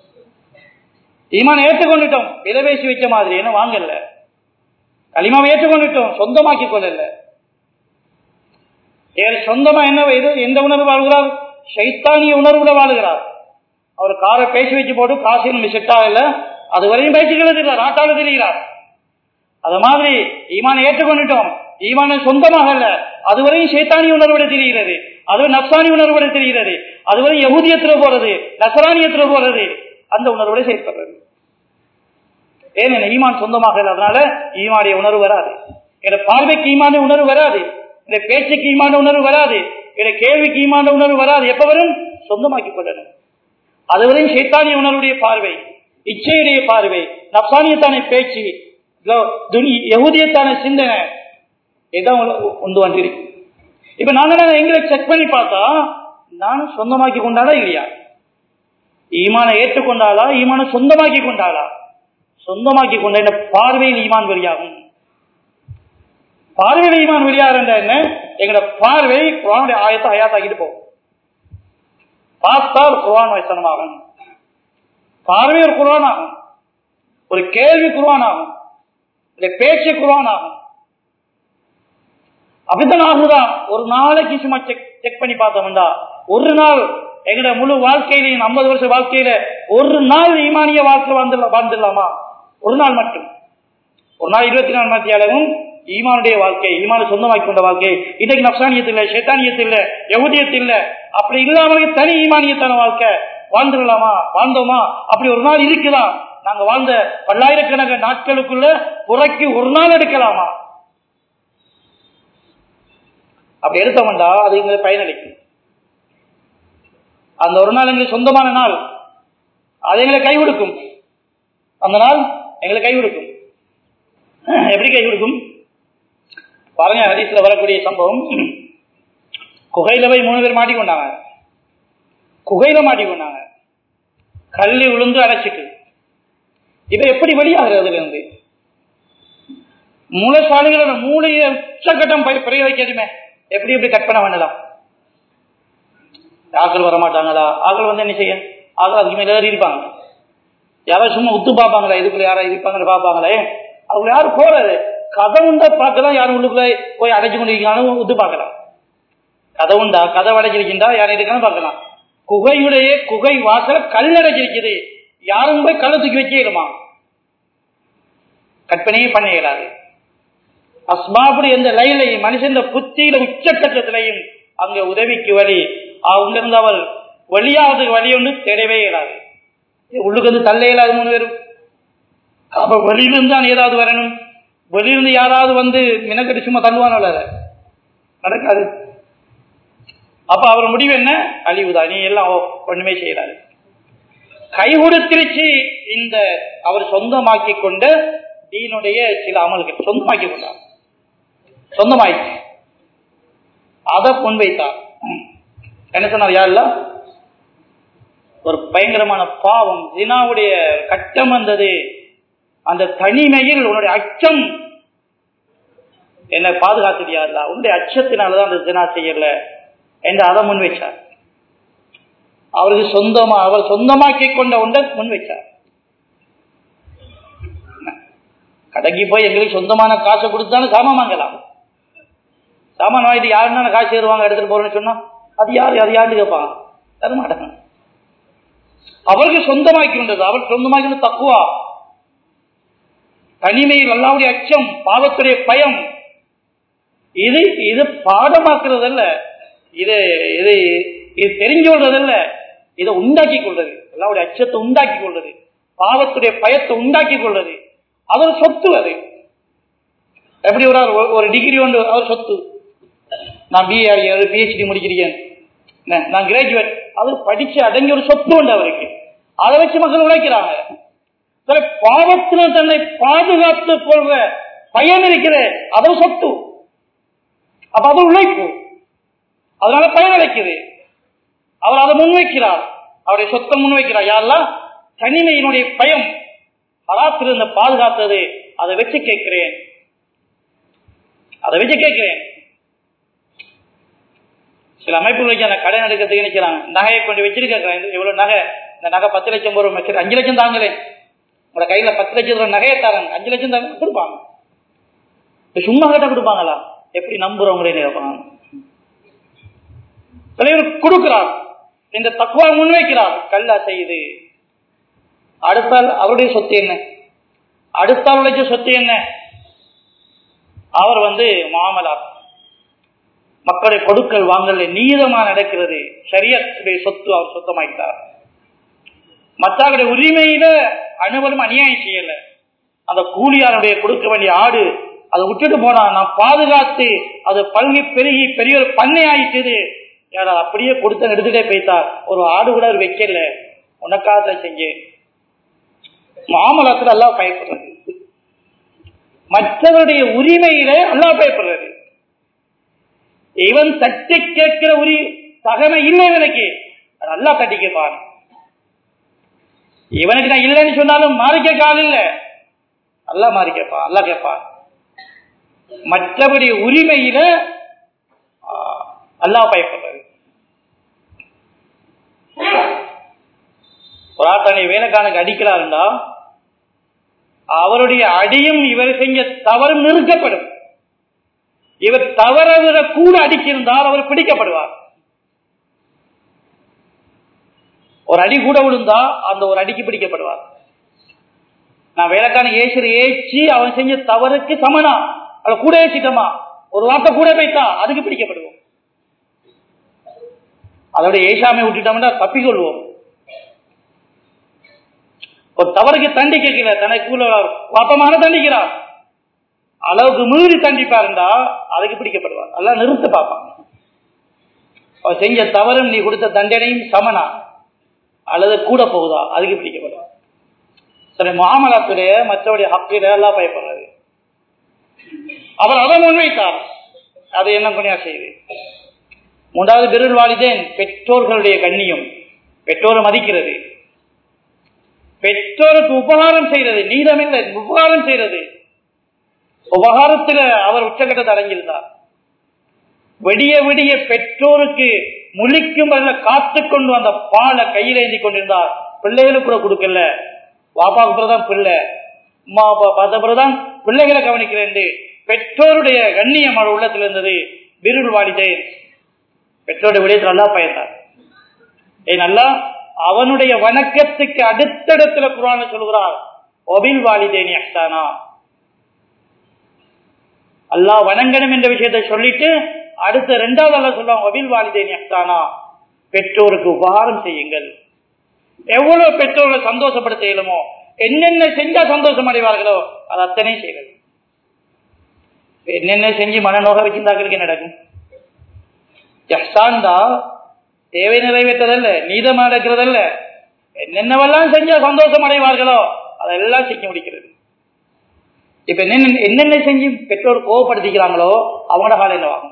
ஈமான் ஏற்றுக்கொண்டுட்டோம் விலை பேசி வச்ச மாதிரி என்ன வாங்கல களிமாவை ஏற்றுக்கொண்டுட்டோம் சொந்தமாக்கி கொள்ளல ஏன் சொந்தமா என்ன இது எந்த உணர்வு வாழ்கிறார் சைத்தானிய உணர்வுல வாழுகிறார் அவர் காரை பேசி வச்சு போட்டு காசு நம்ம செட் ஆகல அது வரையும் பேசிக்கிறது இல்லை நாட்டாளு தெரிகிறார் அது மாதிரி ஈமானை ஏற்றுக்கொண்டுட்டோம் ஈமான சொந்தமாக அல்ல அதுவரையும் சைத்தானிய உணர்வோட தெரிகிறது அது நப்சானி உணர்வோட தெரிகிறது அதுவரை யகுதியத்துல போறது நசரானியத்துல போறது அந்த உணர்வோட செயல்படுறது ஏன் ஈமான் சொந்தமாக இல்லாதனால ஈமானுடைய உணர்வு வராது என் பார்வைக்கு ஈமான உணர்வு வராது இந்த பேச்சுக்கு ஈமான உணர்வு வராது என் கேள்விக்கு ஈமான உணர்வு வராது எப்ப வரும் சொந்தமாக்கி கொள்ளணும் அதுவரையும் சைத்தானிய உணர்வுடைய பார்வை இச்சையுடைய பார்வை நப்சானியத்தான பேச்சு யகுதியத்தான சிந்தனை இதான் உண்டு வந்திருக்கு இப்ப நாங்க எங்களை செக் பண்ணி பார்த்தா நானும் சொந்தமாக்கி கொண்டாடா இல்லையா ஈமான ஏற்றுக்கொண்டாளா ஈமான சொந்தமாக்கி கொண்டாளா சொந்தமாக்கி கொண்ட இந்த பார்வையில் ஈமான் வெளியாகும் பார்வையில் ஈமான் வெளியாகின்ற என்ன எங்களோட பார்வை குரானுடைய ஆயத்தை அயாத்தாக்கிட்டு போகும் பார்த்தால் குரான் வசனமாகும் பார்வை ஒரு குரான் ஆகும் ஒரு கேள்வி குரான் ஆகும் இல்லை பேச்சு குரான் ஆகும் அப்படித்தான் ஆகுதா ஒரு நாளைக்கு சும்மா செக் செக் பண்ணி பார்த்தோம்டா ஒரு நாள் எங்கட முழு வாழ்க்கையிலையும் ஐம்பது வருஷ வாழ்க்கையில ஒரு நாள் ஈமானிய வாழ்க்கை வாழ்ந்துடலாம் வாழ்ந்துடலாமா ஒரு நாள் மட்டும் ஒரு நாள் இருபத்தி நாலு மணி அளவும் ஈமானுடைய வாழ்க்கை ஈமான சொந்தமாக்கி கொண்ட வாழ்க்கை இன்னைக்கு நப்சானியத்தில் இல்ல சேத்தானியத்தில் இல்ல யகுதியத்தில் இல்ல அப்படி இல்லாமலே தனி ஈமானியத்தான வாழ்க்கை வாழ்ந்துடலாமா வாழ்ந்தோமா அப்படி ஒரு நாள் இருக்கலாம் நாங்க வாழ்ந்த பல்லாயிரக்கணக்கு நாட்களுக்குள்ள புறக்கி ஒரு நாள் எடுக்கலாமா அப்படி எடுத்தோம்டா அது எங்களுக்கு பயனளிக்கும் அந்த ஒரு நாள் எங்களுக்கு சொந்தமான நாள் அது எங்களை கை கொடுக்கும் அந்த நாள் எங்களை கை கொடுக்கும் எப்படி கை கொடுக்கும் பாருங்க ஹதீஸ்ல வரக்கூடிய சம்பவம் குகையில போய் மூணு பேர் மாட்டிக்கொண்டாங்க குகையில மாட்டிக்கொண்டாங்க கல்லி விழுந்து அடைச்சிட்டு இப்ப எப்படி வெளியாகிறது அதுல இருந்து மூலசாலிகளோட மூளையை உச்சகட்டம் பரி- பிரயோகிக்கணுமே எப்படி எப்படி கற்பனை பண்ணலாம் ஆக்கள் வர மாட்டாங்களா ஆக்கள் வந்து என்ன செய்ய ஆக்கள் அதுக்கு மேல ஏறி இருப்பாங்க யாராவது சும்மா உத்து பார்ப்பாங்களா இதுக்குள்ள யாராவது இருப்பாங்கன்னு பார்ப்பாங்களே அவங்க யாரும் போறது கதை உண்டா பார்க்கலாம் யாரும் உள்ளுக்குள்ள போய் அடைச்சு கொண்டு இருக்காங்க உத்து பார்க்கலாம் கதை உண்டா கதை அடைச்சிருக்கின்றா யாரும் இருக்கான்னு பார்க்கலாம் குகையுடைய குகை வாசல கல் அடைச்சிருக்குது யாரும் போய் கல்லை தூக்கி வச்சிடுமா கற்பனையே பண்ண இயலாது அஸ்மாபுடைய எந்த லைலையும் மனுஷன் புத்தியில உச்சக்கட்டத்திலையும் அங்க உதவிக்கு வழி அங்கிருந்து அவர் வெளியாவதுக்கு வழி ஒன்று தேடவே இயலாது உள்ளுக்கு வந்து தள்ள இயலாது மூணு பேரும் அப்ப வெளியிலிருந்து தான் ஏதாவது வரணும் வெளியிலிருந்து யாராவது வந்து மினக்கட்டு சும்மா தள்ளுவானல்ல அதை. நடக்காது அப்ப அவர் முடிவு என்ன அழிவுதான் நீ எல்லாம் ஒண்ணுமே செய்யறாரு கை கொடுத்திருச்சு இந்த அவர் சொந்தமாக்கி கொண்ட தீனுடைய சில அமல்கள் சொந்தமாக்கி கொண்டார் சொந்தமாயிடுச்சு அதை முன்வைத்தார் என்ன சொன்னார் யாரெல்லாம் ஒரு பயங்கரமான பாவம் ஜினாவுடைய கட்டம் வந்தது அந்த தனிமையில் உன்னுடைய அச்சம் என்னை பாதுகாத்துறியாருல உன்னுடைய அச்சத்தினாலதான் அந்த ஜினா செய்யல என்று அதை முன் வச்சார் அவருக்கு சொந்தமா அவர் சொந்தமாக்கி கொண்ட ஒன்றை முன் வச்சார் கடைக்கு போய் எங்களுக்கு சொந்தமான காசை கொடுத்தாலும் சாமான் வாங்கலாம் சாமான் வாங்கிட்டு யாருன்னா காசு ஏறுவாங்க எடுத்துட்டு போறேன்னு சொன்னா அது யாரு அது யாருன்னு கேட்பாங்க தர மாட்டாங்க அவருக்கு சொந்தமாக்கி கொண்டது அவர் சொந்தமாக்கி தக்குவா தனிமையில் அல்லாவுடைய அச்சம் பாவத்துடைய பயம் இது இது பாடமாக்குறது அல்ல இது இது இது தெரிஞ்சு கொள்றது அல்ல இதை உண்டாக்கி கொள்றது அல்லாவுடைய அச்சத்தை உண்டாக்கி கொள்றது பாவத்துடைய பயத்தை உண்டாக்கி கொள்றது அது ஒரு சொத்து அது எப்படி ஒரு ஆள் ஒரு டிகிரி ஒன்று அவர் சொத்து நான் பிஏ பிஹெச்டி முடிக்கிறேன் என்ன, நான் கிராஜுவேட் அது படிச்சு அடங்கி ஒரு சொத்து உண்டு அவருக்கு அதை வச்சு மக்கள் உழைக்கிறாங்க சில பாவத்துல தன்னை பாதுகாத்து கொள்ற பயன் இருக்கிற அது சொத்து அப்ப அது உழைப்பு அதனால பயன் அடைக்குது அவர் அதை முன்வைக்கிறார் அவருடைய சொத்தை முன்வைக்கிறார் யாரெல்லாம் தனிமையினுடைய பயம் பராத்திருந்த பாதுகாத்தது அதை வச்சு கேட்கிறேன் அதை வச்சு கேட்கிறேன் சில அமைப்புகள் வச்சு அந்த கடன் எடுக்கிறதுக்கு நினைக்கிறாங்க நகையை கொண்டு வச்சிருக்கேன் இவ்வளவு நகை இந்த நகை பத்து லட்சம் போற வச்சு அஞ்சு லட்சம் தாங்களே உங்களோட கையில பத்து லட்சம் ரூபாய் நகையை தராங்க அஞ்சு லட்சம் தாங்க கொடுப்பாங்க இப்ப சும்மா கேட்டா கொடுப்பாங்களா எப்படி நம்புறவங்களே கேட்பாங்க தலைவர் கொடுக்கிறார் இந்த தக்குவா முன்வைக்கிறார் கல்லா செய்யுது அடுத்தால் அவருடைய சொத்து என்ன அடுத்தாளுடைய சொத்து என்ன அவர் வந்து மாமலா மக்களுடைய கொடுக்கல் வாங்கல நீதமா நடக்கிறது சரியத்துடைய சொத்து அவர் சொத்தமாயிட்டார் மற்றவருடைய உரிமையில அனுபவம் அநியாயம் செய்யல அந்த கூலியாருடைய கொடுக்க வேண்டிய ஆடு அதை விட்டுட்டு போனா நான் பாதுகாத்து அது பல்கி பெருகி பெரிய ஒரு பண்ணை ஆயிட்டது ஏடா அப்படியே கொடுத்த எடுத்துட்டே போய்த்தார் ஒரு ஆடு கூட அவர் வைக்கல உனக்காக செஞ்சேன் மாமலத்தில் எல்லாம் பயப்படுறது மற்றவருடைய உரிமையில எல்லாம் பயப்படுறது இவன் தட்டி கேட்கிற உரி தகமை இல்லை இவனுக்கு அது நல்லா தட்டி கேட்பான் இவனுக்கு நான் இல்லைன்னு சொன்னாலும் மாறி கேட்க ஆள் இல்லை நல்லா மாறி கேட்பான் நல்லா கேட்பான் மற்றபடி உரிமையில அல்லா பயப்படுறது ஒரு ஆத்தனை வேலைக்கானுக்கு அடிக்கிறாருண்டா அவருடைய அடியும் இவர் செஞ்ச தவறும் நிறுத்தப்படும் இவர் தவற கூட அடிச்சிருந்தால் அவர் பிடிக்கப்படுவார் ஒரு அடி கூட விழுந்தா அந்த ஒரு அடிக்கு பிடிக்கப்படுவார் நான் வேலைக்கான ஏசுற ஏச்சு அவன் செஞ்ச தவறுக்கு சமனா அவளை கூட ஏசிட்டோமா ஒரு வார்த்தை கூட வைத்தா அதுக்கு பிடிக்கப்படுவோம் அதோட ஏசாமை விட்டுட்டோம்னா தப்பிக்கொள்வோம் ஒரு தவறுக்கு தண்டிக்கல தனக்குள்ள வாப்பமான தண்டிக்கிறார் அளவுக்கு மீறி தண்டிப்பாருண்டா அதுக்கு பிடிக்கப்படுவார் எல்லாம் நிறுத்த பார்ப்பாங்க அவர் செஞ்ச தவறும் நீ கொடுத்த தண்டனையும் சமனா அல்லது கூட போகுதா அதுக்கு பிடிக்கப்படுவார் சரி மாமலாத்துடைய மற்றவருடைய ஹக்கில எல்லாம் பயப்படுறது அவர் அதை முன்வைத்தார் அதை என்ன கொண்டா செய்து மூன்றாவது பெருள் வாலிதேன் பெற்றோர்களுடைய கண்ணியம் பெற்றோரை மதிக்கிறது பெற்றோருக்கு உபகாரம் செய்யறது நீதமில்லை உபகாரம் செய்யறது உபகாரத்தில் அவர் உச்சகட்டத்தை அடங்கியிருந்தார் விடிய விடிய பெற்றோருக்கு முழிக்கும் வரல காத்து கொண்டு அந்த பாலை கையில் ஏந்தி கொண்டிருந்தார் பிள்ளைகளுக்கு கூட கொடுக்கல பாப்பாவுக்கு பிறகுதான் பிள்ளை அம்மா அப்பா பார்த்த பிறகுதான் பிள்ளைகளை கவனிக்கிறேன் பெற்றோருடைய கண்ணியம் அவர் உள்ளத்தில் இருந்தது விருள் வாடித்தேன் பெற்றோருடைய விடயத்தில் நல்லா பயந்தார் ஏன் நல்லா அவனுடைய வணக்கத்துக்கு அடுத்தடத்துல குரான சொல்கிறார் ஒபில் வாலிதேனி அஹ்தானா அல்லாஹ் வணங்கணும் என்ற விஷயத்தை சொல்லிட்டு அடுத்த ரெண்டாவது அல்ல சொல்லுவாங்க ஒபில் வாலிதேனி அஹ்தானா பெற்றோருக்கு உபகாரம் செய்யுங்கள் எவ்வளவு பெற்றோர்களை சந்தோஷப்படுத்த இயலுமோ என்னென்ன செஞ்சா சந்தோஷம் அடைவார்களோ அது அத்தனை செய்வது என்னென்ன செஞ்சு மனநோக வச்சிருந்தாக்களுக்கு என்ன நடக்கும் ஜஹ்சான் தான் தேவை நிறைவேற்றதல்ல நீதம் நடக்கிறதல்ல என்னென்னவெல்லாம் செஞ்சா சந்தோஷம் அடைவார்களோ அதெல்லாம் செஞ்சு முடிக்கிறது இப்ப என்னென்ன என்னென்ன செஞ்சு பெற்றோர் கோவப்படுத்திக்கிறாங்களோ அவங்களோட காலம் என்னவாகும்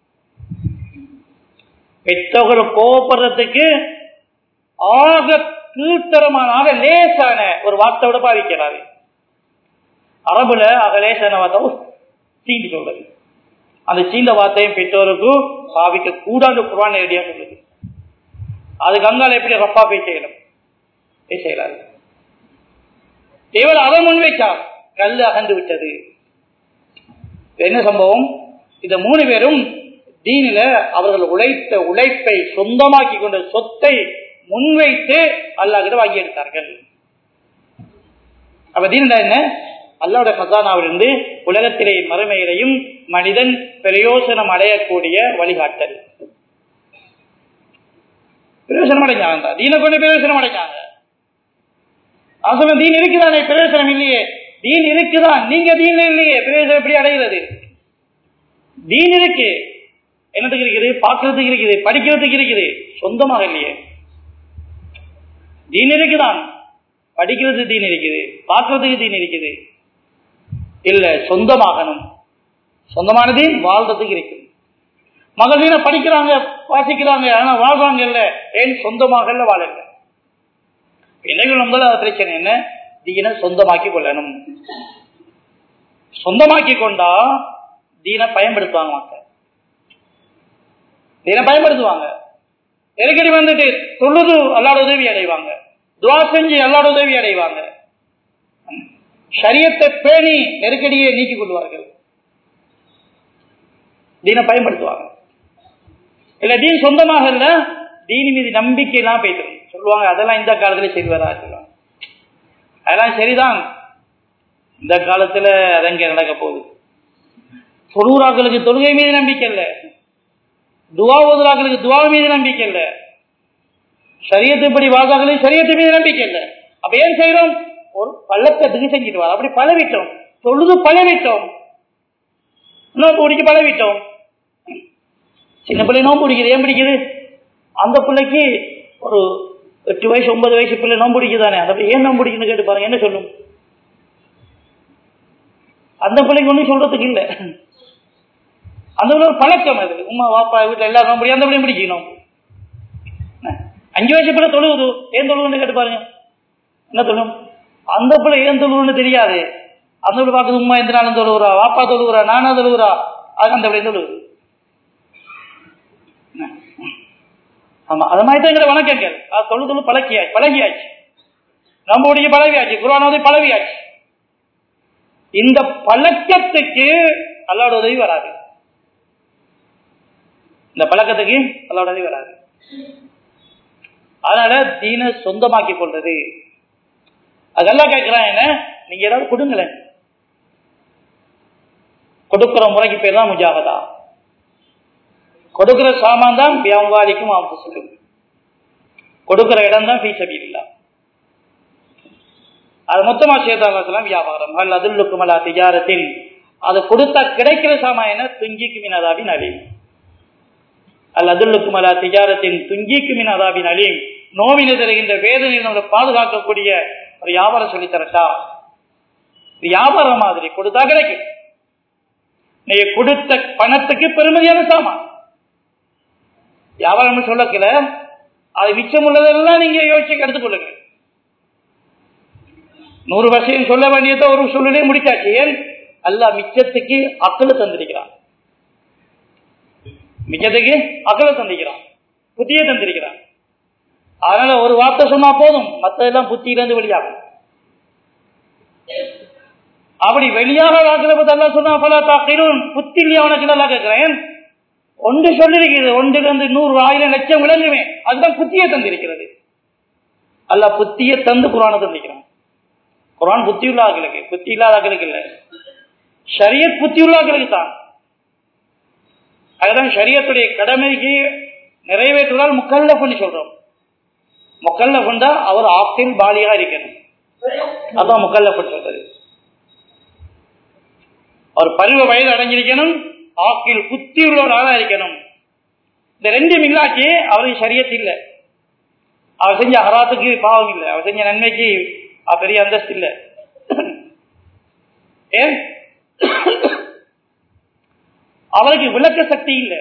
பெற்றோர்கள் கோவப்படுறதுக்கு ஆக கீழ்த்தரமான ஆக லேசான ஒரு வார்த்தையோட பாவிக்கிறாரு அரபுல ஆக லேசான வார்த்தை சீண்டி சொல்றது அந்த சீண்ட வார்த்தையும் பெற்றோருக்கும் பாவிக்க கூடாது குரான் நேரடியா சொல்லுது அதுக்கு அங்கால எப்படி ரப்பா போய் செய்யணும் செய்யலாது இவர் அதை முன்வைச்சார் கல் அகன்று விட்டது என்ன சம்பவம் இந்த மூணு பேரும் தீனில அவர்கள் உழைத்த உழைப்பை சொந்தமாக்கி கொண்ட சொத்தை முன்வைத்து அல்லாஹ்கிட்ட வாங்கி எடுத்தார்கள் அப்ப தீனில என்ன அல்லாவோட கசானாவிலிருந்து உலகத்திலே மறுமையிலையும் மனிதன் பிரயோசனம் அடையக்கூடிய வழிகாட்டல் பிரயோசனம் அடைஞ்சாங்க தீன கொண்டு பிரயோசனம் அடைஞ்சாங்க அசலம் தீன் இருக்குதானே பிரயோசனம் இல்லையே தீன் இருக்குதான் நீங்க தீன் இல்லையே பிரயோசனம் எப்படி அடைகிறது தீன் இருக்கு என்னத்துக்கு இருக்குது பார்க்கறதுக்கு இருக்குது படிக்கிறதுக்கு இருக்குது சொந்தமாக இல்லையே தீன் இருக்குதான் படிக்கிறது தீன் இருக்குது பார்க்கறதுக்கு தீன் இருக்குது இல்ல சொந்தமாகணும் சொந்தமான தீன் வாழ்றதுக்கு இருக்குது மகளிர படிக்கிறாங்க வாசிக்கிறாங்க ஆனா வாழ்றாங்க இல்ல ஏன் சொந்தமாக வாழல இளைஞர்கள் முதல் பிரச்சனை என்ன தீனை சொந்தமாக்கி கொள்ளணும் சொந்தமாக்கி கொண்டா தீனை பயன்படுத்துவாங்க மக்கள் தீனை பயன்படுத்துவாங்க நெருக்கடி வந்துட்டு தொழுது அல்லாட உதவி அடைவாங்க துவா செஞ்சு அல்லாட உதவி அடைவாங்க சரியத்தை பேணி நெருக்கடியை நீக்கிக் கொள்வார்கள் தீனை பயன்படுத்துவாங்க இல்ல தீன் சொந்தமாக இல்ல தீனி மீது நம்பிக்கை எல்லாம் போயிட்டு சொல்லுவாங்க அதெல்லாம் இந்த காலத்துல செய்வதா சொல்லுவாங்க அதெல்லாம் சரிதான் இந்த காலத்துல அதங்க நடக்க போகுது தொழுகிறாக்களுக்கு தொழுகை மீது நம்பிக்கை இல்லை துவா ஓதுறாக்களுக்கு துவா மீது நம்பிக்கை இல்லை சரியத்துப்படி வாழ்றாக்களுக்கு சரியத்து மீது நம்பிக்கை இல்லை அப்ப ஏன் செய்யறோம் ஒரு பள்ளக்கத்துக்கு செஞ்சுட்டு வர அப்படி பழவிட்டோம் தொழுது பழவிட்டோம் நோம்பு பிடிக்க பழவிட்டோம் சின்ன பிள்ளை நோம்பு பிடிக்குது ஏன் பிடிக்குது அந்த பிள்ளைக்கு ஒரு எட்டு வயசு ஒன்பது வயசு பிள்ளை நோம்பு பிடிக்குதானே அதை ஏன் நோம்பு பிடிக்குன்னு கேட்டு பாருங்க என்ன சொல்லும் அந்த பிள்ளைக்கு ஒன்றும் சொல்றதுக்கு இல்லை அந்த ஒரு பழக்கம் அது உமா வாப்பா வீட்டில் எல்லா நோம்பு அந்த பிள்ளையும் பிடிக்கணும் அஞ்சு வயசு பிள்ளை தொழுகுது ஏன் தொழுகுன்னு கேட்டு பாருங்க என்ன தொழும் அந்த பிள்ளை ஏன் தொழுவுன்னு தெரியாது அந்த பிள்ளை பார்க்குது உமா எந்த நாளும் தொழுகுறா வாப்பா தொழுகுறா நானா தொழுகுறா அது அந்த பிள்ளை தொழுகுது ஆமா அது மாதிரி தான் எங்களை வணக்கங்கள் அது தொழு தொழு பழக்கியாச்சு பழகியாச்சு நம்முடைய பழகியாச்சு குரானோதை பழகியாச்சு இந்த பழக்கத்துக்கு அல்லாட உதவி வராது இந்த பழக்கத்துக்கு அல்லாட உதவி வராது அதனால தீன சொந்தமாக்கி கொள்றது அதெல்லாம் கேட்கிறான் என்ன நீங்க ஏதாவது கொடுங்களேன் கொடுக்கிற முறைக்கு பேர் தான் முஜாகதா கொடுக்கிற சாமான் தான் வியாபாரிக்கும் ஆபத்துக்கும் கொடுக்கிற இடம் தான் பீசபி இல்லா அது மொத்தமா சேர்த்தாலாம் வியாபாரம் அல்ல அதுல்லுக்கும் அல்ல திஜாரத்தில் அது கொடுத்தா கிடைக்கிற சாமான் என்ன துங்கிக்கு மினதாவின் அலீம் அல்ல அதுல்லுக்கும் அல்ல திஜாரத்தின் துங்கிக்கு மினதாவின் அலீம் நோவினை தருகின்ற வேதனை நம்மளை பாதுகாக்கக்கூடிய ஒரு வியாபாரம் சொல்லித்தரட்டா வியாபாரம் மாதிரி கொடுத்தா கிடைக்கும் நீங்க கொடுத்த பணத்துக்கு பெருமதியான சாமான் வியாபாரம் சொல்லக்கல அது மிச்சம் உள்ளதெல்லாம் நீங்க யோசிச்சு எடுத்துக்கொள்ளுங்க நூறு வருஷம் சொல்ல வேண்டியதை ஒரு சொல்லிலே முடிச்சாச்சு ஏன் அல்லாஹ் மிச்சத்துக்கு அக்கலை தந்திருக்கிறான் மிச்சத்துக்கு அக்கலை தந்திருக்கிறான் புத்தியை தந்திருக்கிறான் அதனால ஒரு வார்த்தை சொன்னா போதும் மற்றதெல்லாம் புத்தியிலிருந்து வெளியாகும் அப்படி வெளியாக வாக்குல பத்தி எல்லாம் சொன்னா பல தாக்கிலும் புத்தி இல்லையா உனக்கு நல்லா கேட்கிறேன் ஒன்று சொல்லிருக்கிறது ஒன்றுல இருந்து நூறு ஆயிரம் லட்சம் விளங்குவேன் அதுதான் புத்தியை தந்திருக்கிறது அல்ல புத்தியை தந்து குரானை தந்திருக்கிறான் குரான் புத்தி உள்ள ஆக்களுக்கு புத்தி இல்லாத ஆக்களுக்கு இல்லை ஷரியத் புத்தி உள்ள ஆக்களுக்கு தான் அதுதான் ஷரியத்துடைய கடமைக்கு நிறைவேற்றுவதால் முக்கல்ல பண்ணி சொல்றோம் முக்கல்ல கொண்டா அவர் ஆப்தில் பாலியா இருக்கணும் அதான் முக்கல்ல சொல்றது அவர் பருவ வயது அடைஞ்சிருக்கணும் ஆக்கில் புத்தி உள்ளவராக இருக்கணும் இந்த ரெண்டும் இல்லாச்சு அவருக்கு சரியத்து இல்லை அவர் செஞ்ச ஹராத்துக்கு பாவம் இல்லை அவர் செஞ்ச நன்மைக்கு பெரிய அந்தஸ்து இல்லை ஏன் அவருக்கு விளக்க சக்தி இல்லை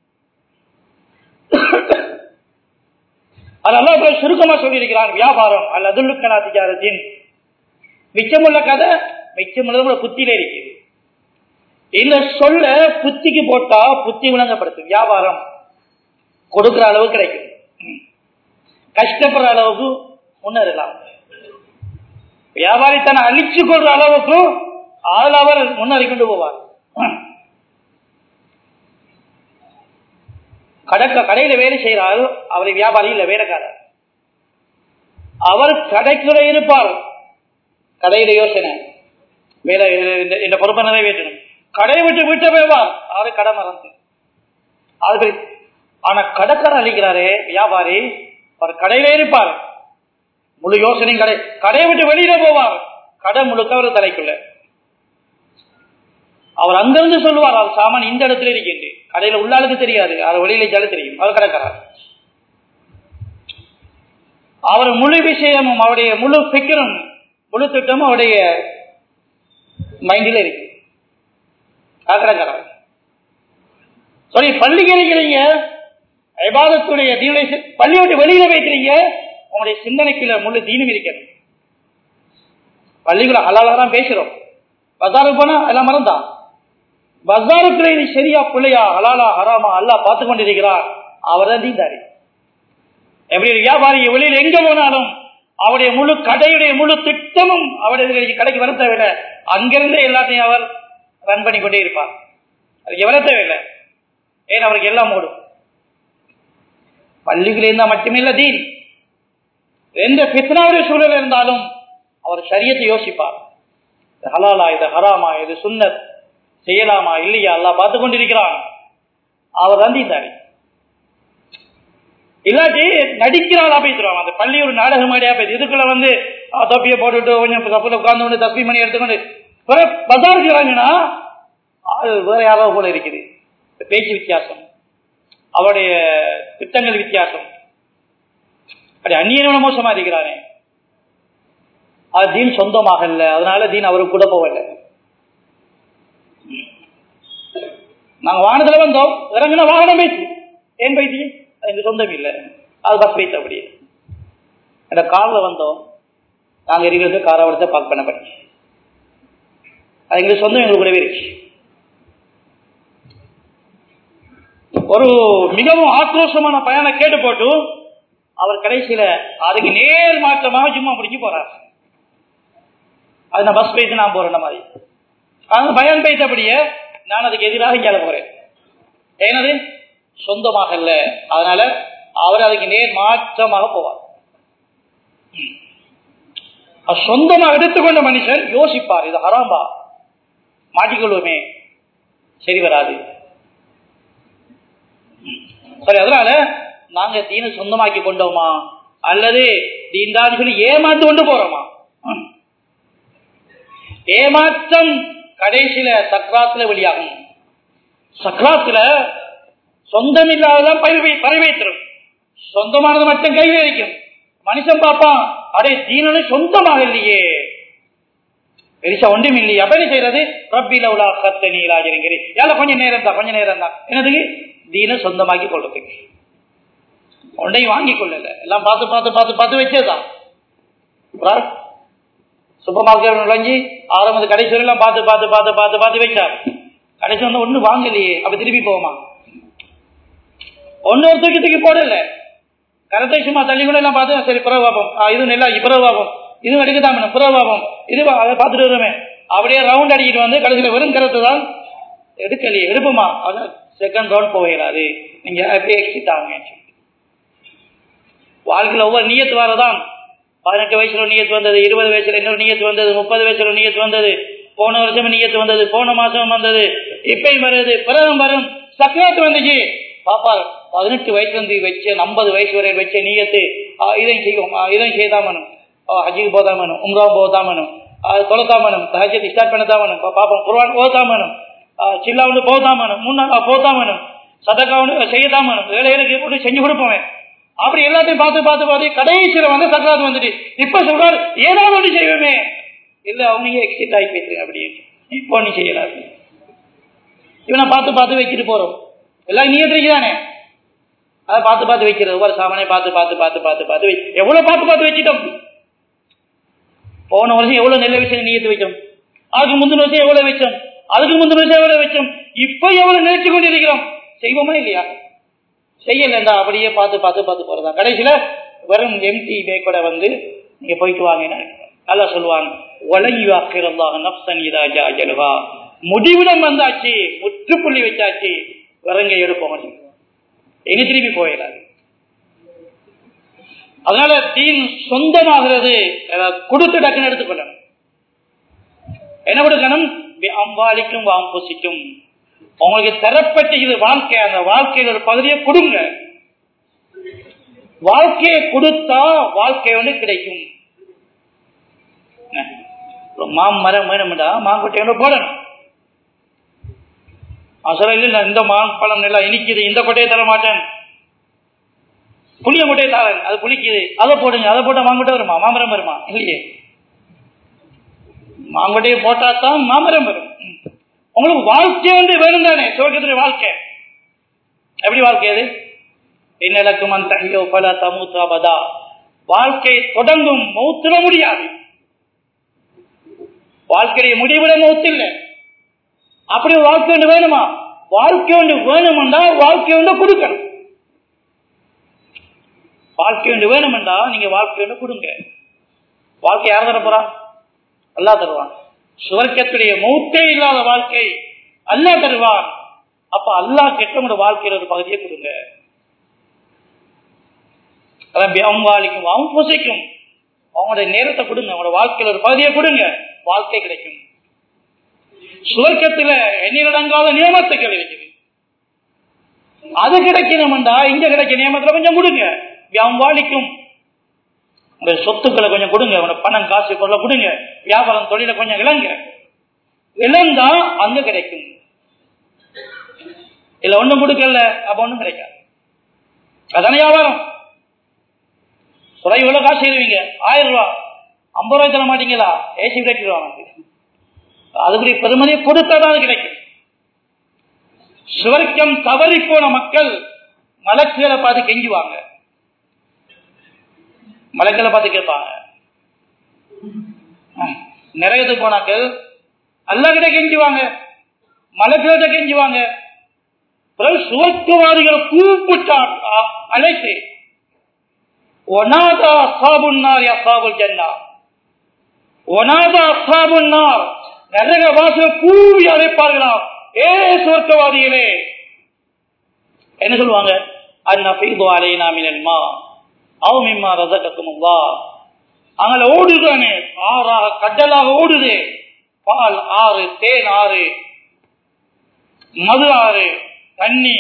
அதனால சுருக்கமா சொல்லியிருக்கிறான் வியாபாரம் அல்ல அதுல்லுக்கனா திஜாரத்தின் மிச்சமுள்ள கதை மிச்சமுள்ள புத்தியில இருக்குது இல்ல சொல்ல புத்திக்கு போட்டா புத்தி விளங்கப்படுத்தும் வியாபாரம் கொடுக்கிற அளவு கிடைக்கும் கஷ்டப்படுற அளவுக்கு முன்னேறலாம் வியாபாரி தன்னை அழிச்சு கொள்ற அளவுக்கு ஆள் அவர் முன்னேறி கொண்டு போவார் கடக்க கடையில வேலை செய்யறாரு அவரை வியாபாரி இல்ல வேலைக்காரர் அவர் கடைக்குள்ள இருப்பார் கடையில யோசனை வேலை இந்த பொறுப்பை நிறைவேற்றணும் கடையை விட்டு விட்டு போய்வார் அவரு கடை மறந்து அது ஆனா கடைக்காரர் அழிக்கிறாரே வியாபாரி அவர் கடையில இருப்பார் முழு யோசனையும் கடை கடையை விட்டு வெளியில போவார் கடை முழுக்க அவர் தலைக்குள்ள அவர் அங்கிருந்து சொல்லுவார் அவர் சாமான் இந்த இடத்துல இருக்கின்ற கடையில உள்ளாளுக்கு தெரியாது அவர் வெளியில ஜால தெரியும் அவர் கிடக்கிறார் அவர் முழு விஷயமும் அவருடைய முழு பிக்கரும் முழு திட்டமும் அவருடைய மைண்டில் இருக்கு கிடக்கிறார் சரி பள்ளிக்கு இருக்கிறீங்க ஐபாதத்துடைய தீனை பள்ளி விட்டு வெளியில வைக்கிறீங்க உங்களுடைய சிந்தனைக்குள்ள முழு தீனும் இருக்கிறது பள்ளிக்குள்ள ஹலாலா தான் பேசுறோம் பஜாருக்கு போனா எல்லாம் மறந்தான் பஜாருக்குள்ள இது சரியா பிள்ளையா ஹலாலா ஹராமா அல்லா பார்த்து கொண்டிருக்கிறார் அவர் தான் தீந்தாரி எப்படி வியாபாரி வெளியில் எங்க போனாலும் அவருடைய முழு கடையுடைய முழு திட்டமும் அவருடைய கடைக்கு வர தேவையில்லை அங்கிருந்து எல்லாத்தையும் அவர் ரன் பண்ணி கொண்டே இருப்பார் அதுக்கு எவ்வளவு தேவையில்லை ஏன் அவருக்கு எல்லாம் ஓடும் பள்ளிகள் இருந்தால் மட்டுமே இல்ல தீன் எந்த பித்னாவுடைய சூழல் இருந்தாலும் அவர் சரியத்தை யோசிப்பார் ஹலாலா இது ஹராமா இது சுண்ணத் செய்யலாமா இல்லையா எல்லாம் பார்த்து கொண்டிருக்கிறான் அவர் தந்தித்தாரி இல்லாட்டி நடிக்கிறாளா பேசுறான் அந்த பள்ளி ஒரு நாடக மாடியா பேசு இதுக்குள்ள வந்து தொப்பியை போட்டுட்டு கொஞ்சம் தப்புல உட்கார்ந்து கொண்டு தப்பி மணி எடுத்துக்கொண்டு பஜாருக்கு இறங்கினா அது வேற யாரோ போல இருக்குது பேச்சு வித்தியாசம் அவருடைய திட்டங்கள் வித்தியாசம் அப்படி அந்நியனோட மோசமா இருக்கிறானே அது தீன் சொந்தமாக இல்லை அதனால தீன் அவருக்கு கூட போகல நாங்க வாகனத்துல வந்தோம் இறங்கின வாகனம் பேசி ஏன் பைத்தி எங்க சொந்தம் இல்லை அது பஸ் வைத்து அப்படி இந்த காரில் வந்தோம் நாங்க இருக்கிறது காரை வளர்த்த பார்க் பண்ண பண்ணி அது எங்களுக்கு சொந்தம் எங்களுக்கு கூடவே இருக்கு ஒரு மிகவும் ஆக்ரோஷமான பயணம் கேட்டு போட்டு அவர் கடைசியில அதுக்கு நேர் மாற்றமாக சும்மா முடிஞ்சு போறார் அது நான் பஸ் போயிட்டு நான் போறேன் மாதிரி அந்த பயன் போயிட்டபடியே நான் அதுக்கு எதிராக இங்கே போறேன் ஏனது சொந்தமாக இல்லை அதனால அவர் அதுக்கு நேர் மாற்றமாக போவார் சொந்தமாக எடுத்துக்கொண்ட மனுஷன் யோசிப்பார் இது ஹராம்பா மாட்டிக்கொள்வோமே சரி வராது சரி அதனால நாங்க தீன சொந்தமாக்கி கொண்டோமா அல்லது தீன்தான் சொல்லி ஏமாந்து கொண்டு போறோமா ஏமாற்றம் கடைசியில சக்ராத்துல வெளியாகும் சக்ராத்துல சொந்தம் இல்லாததான் பறவைத்திரும் சொந்தமானது மட்டும் கையில் வைக்கும் மனுஷன் பார்ப்பான் அடே தீனனு சொந்தமாக இல்லையே பெருசா ஒன்றும் இல்லையே அப்ப என்ன செய்யறது ரப்பில உலா கத்த நீலாஜிருங்கிறி ஏல கொஞ்சம் நேரம் தான் கொஞ்சம் நேரம் தான் என்னதுக்கு தீன சொந்தமாக்கி கொள்றதுக்கு ஒன்றையும் வாங்கி கொள்ளல எல்லாம் பார்த்து பார்த்து பார்த்து பார்த்து வச்சேதான் சூப்பர் மார்க்கெட் நுழைஞ்சி ஆரம்பத்து கடைசி வரையிலும் பார்த்து பார்த்து பார்த்து பார்த்து பார்த்து வைச்சார் கடைசி வந்து ஒண்ணு வாங்கலையே அப்ப திருப்பி போவோமா ஒன்னு ஒரு தூக்கி தூக்கி போடல கரெக்டா சும்மா தள்ளி கூட எல்லாம் பார்த்து சரி பிறகு பார்ப்போம் ஆ, இது நல்லா பிறகு பார்ப்போம் இதுவும் எடுக்கதான் வேணும் பிறகு பார்ப்போம் இது பா- அதை பார்த்துட்டு வருமே அப்படியே ரவுண்ட் அடிக்கிட்டு வந்து கடைசியில் வெறும் கருத்து தான் எடுக்கலையே எடுப்போமா அதான் செகண்ட் ரவுண்ட் போகிறாரு நீங்க அப்படியே எக்ஸிட் ஆகுங்க வாழ்க்கையில் ஒவ்வொரு நியத்து வரதான் பதினெட்டு வயசுல ஒரு நியத்து வந்தது இருபது வயசுல இன்னொரு நியத்து வந்தது முப்பது வயசுல ஒரு நியத்து வந்தது போன வருஷம் நியத்து வந்தது போன மாசம் வந்தது இப்பயும் வருது பிறகும் வரும் சக்கராத்து வந்துச்சு பாப்பா பதினெட்டு வயசுல இருந்து வச்ச ஐம்பது வயசு வரை வச்ச நியத்து ஆ, இதையும் செய்யும் ஆ, இதையும் செய்தாமனும் ஹஜ்ஜுக்கு போதாமனும் உம்ரா போதாமனும் தொலைத்தாமனும் ஹஜ்ஜத்தை ஸ்டார்ட் பண்ணதாமனும் பாப்போம் குர்வான் ஓதாமனும் சில்லா வந்து போதாமனும் முன்னா போதாமனும் சதக்கா வந்து செய்யதாமனும் வேலைகளுக்கு போட்டு செஞ்சு கொடுப்போமே அப்படி எல்லாத்தையும் பார்த்து பார்த்து பார்த்து கடைசியில வந்து சக்கராத்து வந்துட்டு இப்ப சொல்றாரு ஏதாவது ஒன்று செய்வோமே இல்ல அவங்க எக்ஸிட் ஆகி போயிட்டு அப்படின்னு இப்போ நீ செய்யலாரு இவனை பார்த்து பார்த்து வச்சுட்டு போறோம் எல்லாம் நீயத்திற்கு தானே அதை பார்த்து பார்த்து வைக்கிறது ஒவ்வொரு சாமானே பார்த்து பார்த்து பார்த்து பார்த்து பார்த்து வை எவ்வளவு பார்த்து பார்த்து வச்சுட்டோம் போன வருஷம் எவ்வளவு நெல்ல விஷயம் நீயத்து வச்சோம் அதுக்கு முந்தின வருஷம் எவ்வளவு வச்சோம் அதுக்கு முந்தின வருஷம் எவ்வளவு வச்சோம் இப்ப எவ்வளவு நினைச்சு கொண்டிருக்கிறோம் செய்வோமா இல்லையா செய்யலண்டா அப்படியே பார்த்து பார்த்து பார்த்து போறதா கடைசியில வெறும் எம்டி பேக்கோட வந்து நீங்க போயிட்டு வாங்க நல்லா சொல்லுவாங்க ஒலங்கி வாக்கிறதாக நப்சன் இதாஜா ஜலுவா முடிவிடம் வந்தாச்சு முற்றுப்புள்ளி வச்சாச்சு விறங்க எடுப்போம் இனி திருப்பி போயிடாது அதனால தீன் சொந்தமாகிறது அஹ், கொடுத்து டக்குன்னு எடுத்துக்கொள்ளணும் என்ன கொடுக்கணும் அம்பாலிக்கும் வாம்பூசிக்கும் உங்களுக்கு தரப்பட்ட இது வாழ்க்கை அந்த வாழ்க்கையில் ஒரு பகுதியை கொடுங்க வாழ்க்கையை கொடுத்தா வாழ்க்கை வந்து கிடைக்கும் என்ன? ஒரு மாமரம் வேணும்டா மாங்கொட்டையோட போடணும் அசல இல்லை இந்த மாம்பழம் நல்லா இனிக்குது இந்த கொட்டையை தர மாட்டேன் புளிய கொட்டையை தரேன் அது புளிக்குது அதை போடுங்க அதை போட்டா மாங்கொட்டை வருமா மாமரம் வருமா இல்லையே மாங்கொட்டையை போட்டா தான் மாமரம் வரும் ம். உங்களுக்கு வாழ்க்கை வந்து வேணும் தானே சுவர்க்கத்துடைய வாழ்க்கை எப்படி வாழ்க்கை அது இன்னலக்கும் அந்த பல தமுத்தாபதா வாழ்க்கை தொடங்கும் மௌத்திட முடியாது வாழ்க்கையை முடிவிட மௌத்து இல்லை அப்படி ஒரு வாழ்க்கை ஒன்று வேணுமா வாழ்க்கை ஒன்று வேணுமெண்டா வாழ்க்கை ஒன்று கொடுக்கணும் வாழ்க்கை ஒன்று வேணுமெண்டா நீங்க வாழ்க்கை ஒன்று கொடுங்க வாழ்க்கை யார் தர போறா அல்லா தருவான் சுவர்க்கத்துடைய மௌத்தே இல்லாத வாழ்க்கை அல்லா தருவான் அப்ப அல்லாஹ் கெட்டவங்களோட வாழ்க்கையில ஒரு பகுதியை கொடுங்க அதான் அம்பாலிக்கும் அவன் புசைக்கும் அவங்களுடைய நேரத்தை கொடுங்க அவங்களோட வாழ்க்கையில ஒரு பகுதியை கொடுங்க வாழ்க்கை கிடைக்கும் சுவர்க்கத்துல எண்ணிலடங்காத நியமத்துக்கள் இருக்குது அது கிடைக்கணும்டா இங்க கிடைக்க நியமத்துல கொஞ்சம் கொடுங்க வியாபாரிக்கும் உங்க சொத்துக்களை கொஞ்சம் கொடுங்க உங்க பணம் காசு பொருளை கொடுங்க வியாபாரம் தொழில கொஞ்சம் இழங்க இழந்தா அங்க கிடைக்கும் இல்ல ஒண்ணும் கொடுக்கல அப்ப ஒண்ணும் கிடைக்காது அதான வியாபாரம் சொல்ல இவ்வளவு காசு செய்வீங்க ஆயிரம் ரூபாய் ஐம்பது ரூபாய் தர மாட்டீங்களா ஏசி கிடைக்கிறோம் அதுக்குரிய பெருமதியை கொடுத்தாதான் அது கிடைக்கும் சுவர்க்கம் தவறி போன மக்கள் மலக்குகளை பார்த்து கெஞ்சுவாங்க மலக்களை பார்த்து கேட்பாங்க நிறையத்துக்கு போனாக்கள் அல்ல கிட்ட கெஞ்சுவாங்க மலக்கிட்ட கெஞ்சுவாங்க பிறகு சுவர்க்கவாதிகளை கூப்பிட்டார் அ- அழைத்து ஒனாதா சாபுன்னார் அசாபுல் ஜன்னா ஒனாதா அசாபுன்னார் நரக வாசல் கூவி அழைப்பார்களாம் ஏ சுவர்க்கவாதிகளே என்ன சொல்லுவாங்க அந்நஃபீது அலைனா மினல் மா அவ மிம்மா ரஸகக்கும் அல்லாஹ் அங்கே ஓடுதானே ஆறாக கடலாக ஓடுது பால் ஆறு தேன் ஆறு மது ஆறு தண்ணி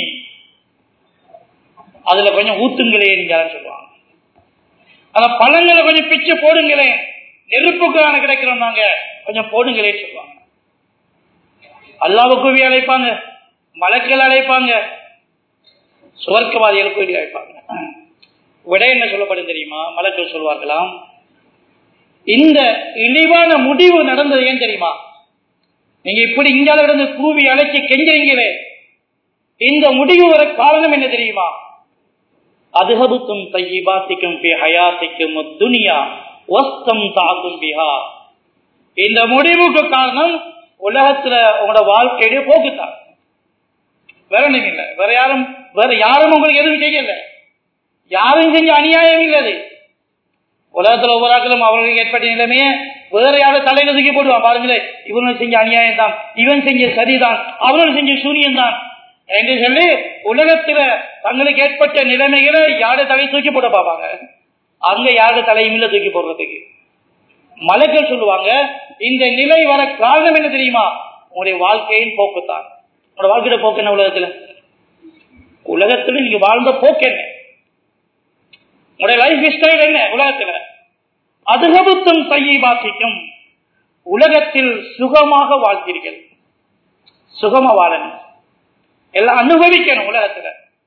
அதுல கொஞ்சம் ஊத்துங்களே நீங்க சொல்லுவாங்க அந்த பழங்களை கொஞ்சம் பிச்சு போடுங்களேன் நெருப்புக்கான கிடைக்கிறோம் நாங்க கொஞ்சம் போடுங்களேன்னு சொல்லுவாங்க அல்லாவை கூவி அழைப்பாங்க மலக்கள் அழைப்பாங்க சுவர்க்கவாதிகள் கூவி அழைப்பாங்க விட என்ன சொல்லப்படும் தெரியுமா மலக்கள் சொல்வார்களாம் இந்த இழிவான முடிவு நடந்தது ஏன் தெரியுமா நீங்க இப்படி இங்கால இருந்து கூவி அழைச்சி கெஞ்சறீங்களே இந்த முடிவு வர காரணம் என்ன தெரியுமா அதுஹபுத்தும் தையிபாத்திக்கும் பி ஹயாத்திக்கும் துனியா வஸ்தம் தாக்கும் பிஹா இந்த முடிவுக்கு காரணம் உலகத்துல உங்களோட வாழ்க்கையுடைய போக்குத்தான் வேற ஒண்ணும் இல்லை வேற யாரும் வேற யாரும் உங்களுக்கு எதுவும் செய்யல யாரும் செஞ்ச அநியாயம் இல்லை அது உலகத்துல ஒவ்வொரு ஆக்களும் அவர்களுக்கு ஏற்பட்ட நிலைமையே வேற யாரும் தலையில தூக்கி போடுவான் பாருங்களேன் இவனும் செஞ்ச அநியாயம் தான் இவன் செஞ்ச சரிதான் அவனும் செஞ்ச சூரியன் தான் என்று சொல்லி உலகத்துல தங்களுக்கு ஏற்பட்ட நிலைமைகளை யாரு தலையை தூக்கி போட பார்ப்பாங்க அங்க யாரு தலையும் இல்ல தூக்கி போடுறதுக்கு மலைகள் சொல்லுவாங்க இந்த நிலை வர காரணம் என்ன தெரியுமா உங்களுடைய வாழ்க்கையின் போக்குத்தான் உங்களோட வாழ்க்கையோட போக்கு என்ன உலகத்துல உலகத்துல நீங்க வாழ்ந்த போக்கு என்ன உங்களுடைய லைஃப் ஸ்டைல் என்ன உலகத்துல அதுகபுத்தம் கையை வாசிக்கும் உலகத்தில் சுகமாக வாழ்த்தீர்கள் சுகமா வாழணும் எல்லாம் அனுபவிக்கணும் உலகத்துல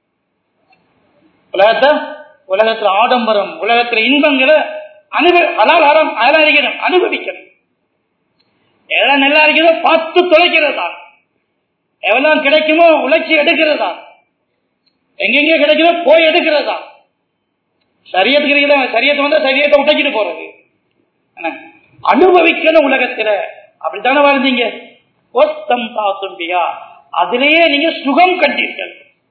உலகத்தை உலகத்துல ஆடம்பரம் உலகத்துல இன்பங்களை அனுப அலால் அறம் அலாரிக்கணும் அனுபவிக்கணும் எல்லாம் நல்லா இருக்கிறதோ பார்த்து தொலைக்கிறது தான் எவ்வளவு கிடைக்குமோ உழைச்சி எடுக்கிறது தான் எங்கெங்க கிடைக்குதோ போய் எடுக்கிறது தான் சரியத்துக்கு சரியத்தை வந்தா சரியத்தை உடைச்சிட்டு போறது என்ன? அனுபவிக்கணும் உலகத்துல அப்படித்தானே வாழ்ந்தீங்க ஒத்தம் தாத்தும்பியா அதிலேயே நீங்க சுகம் கண்டீர்கள்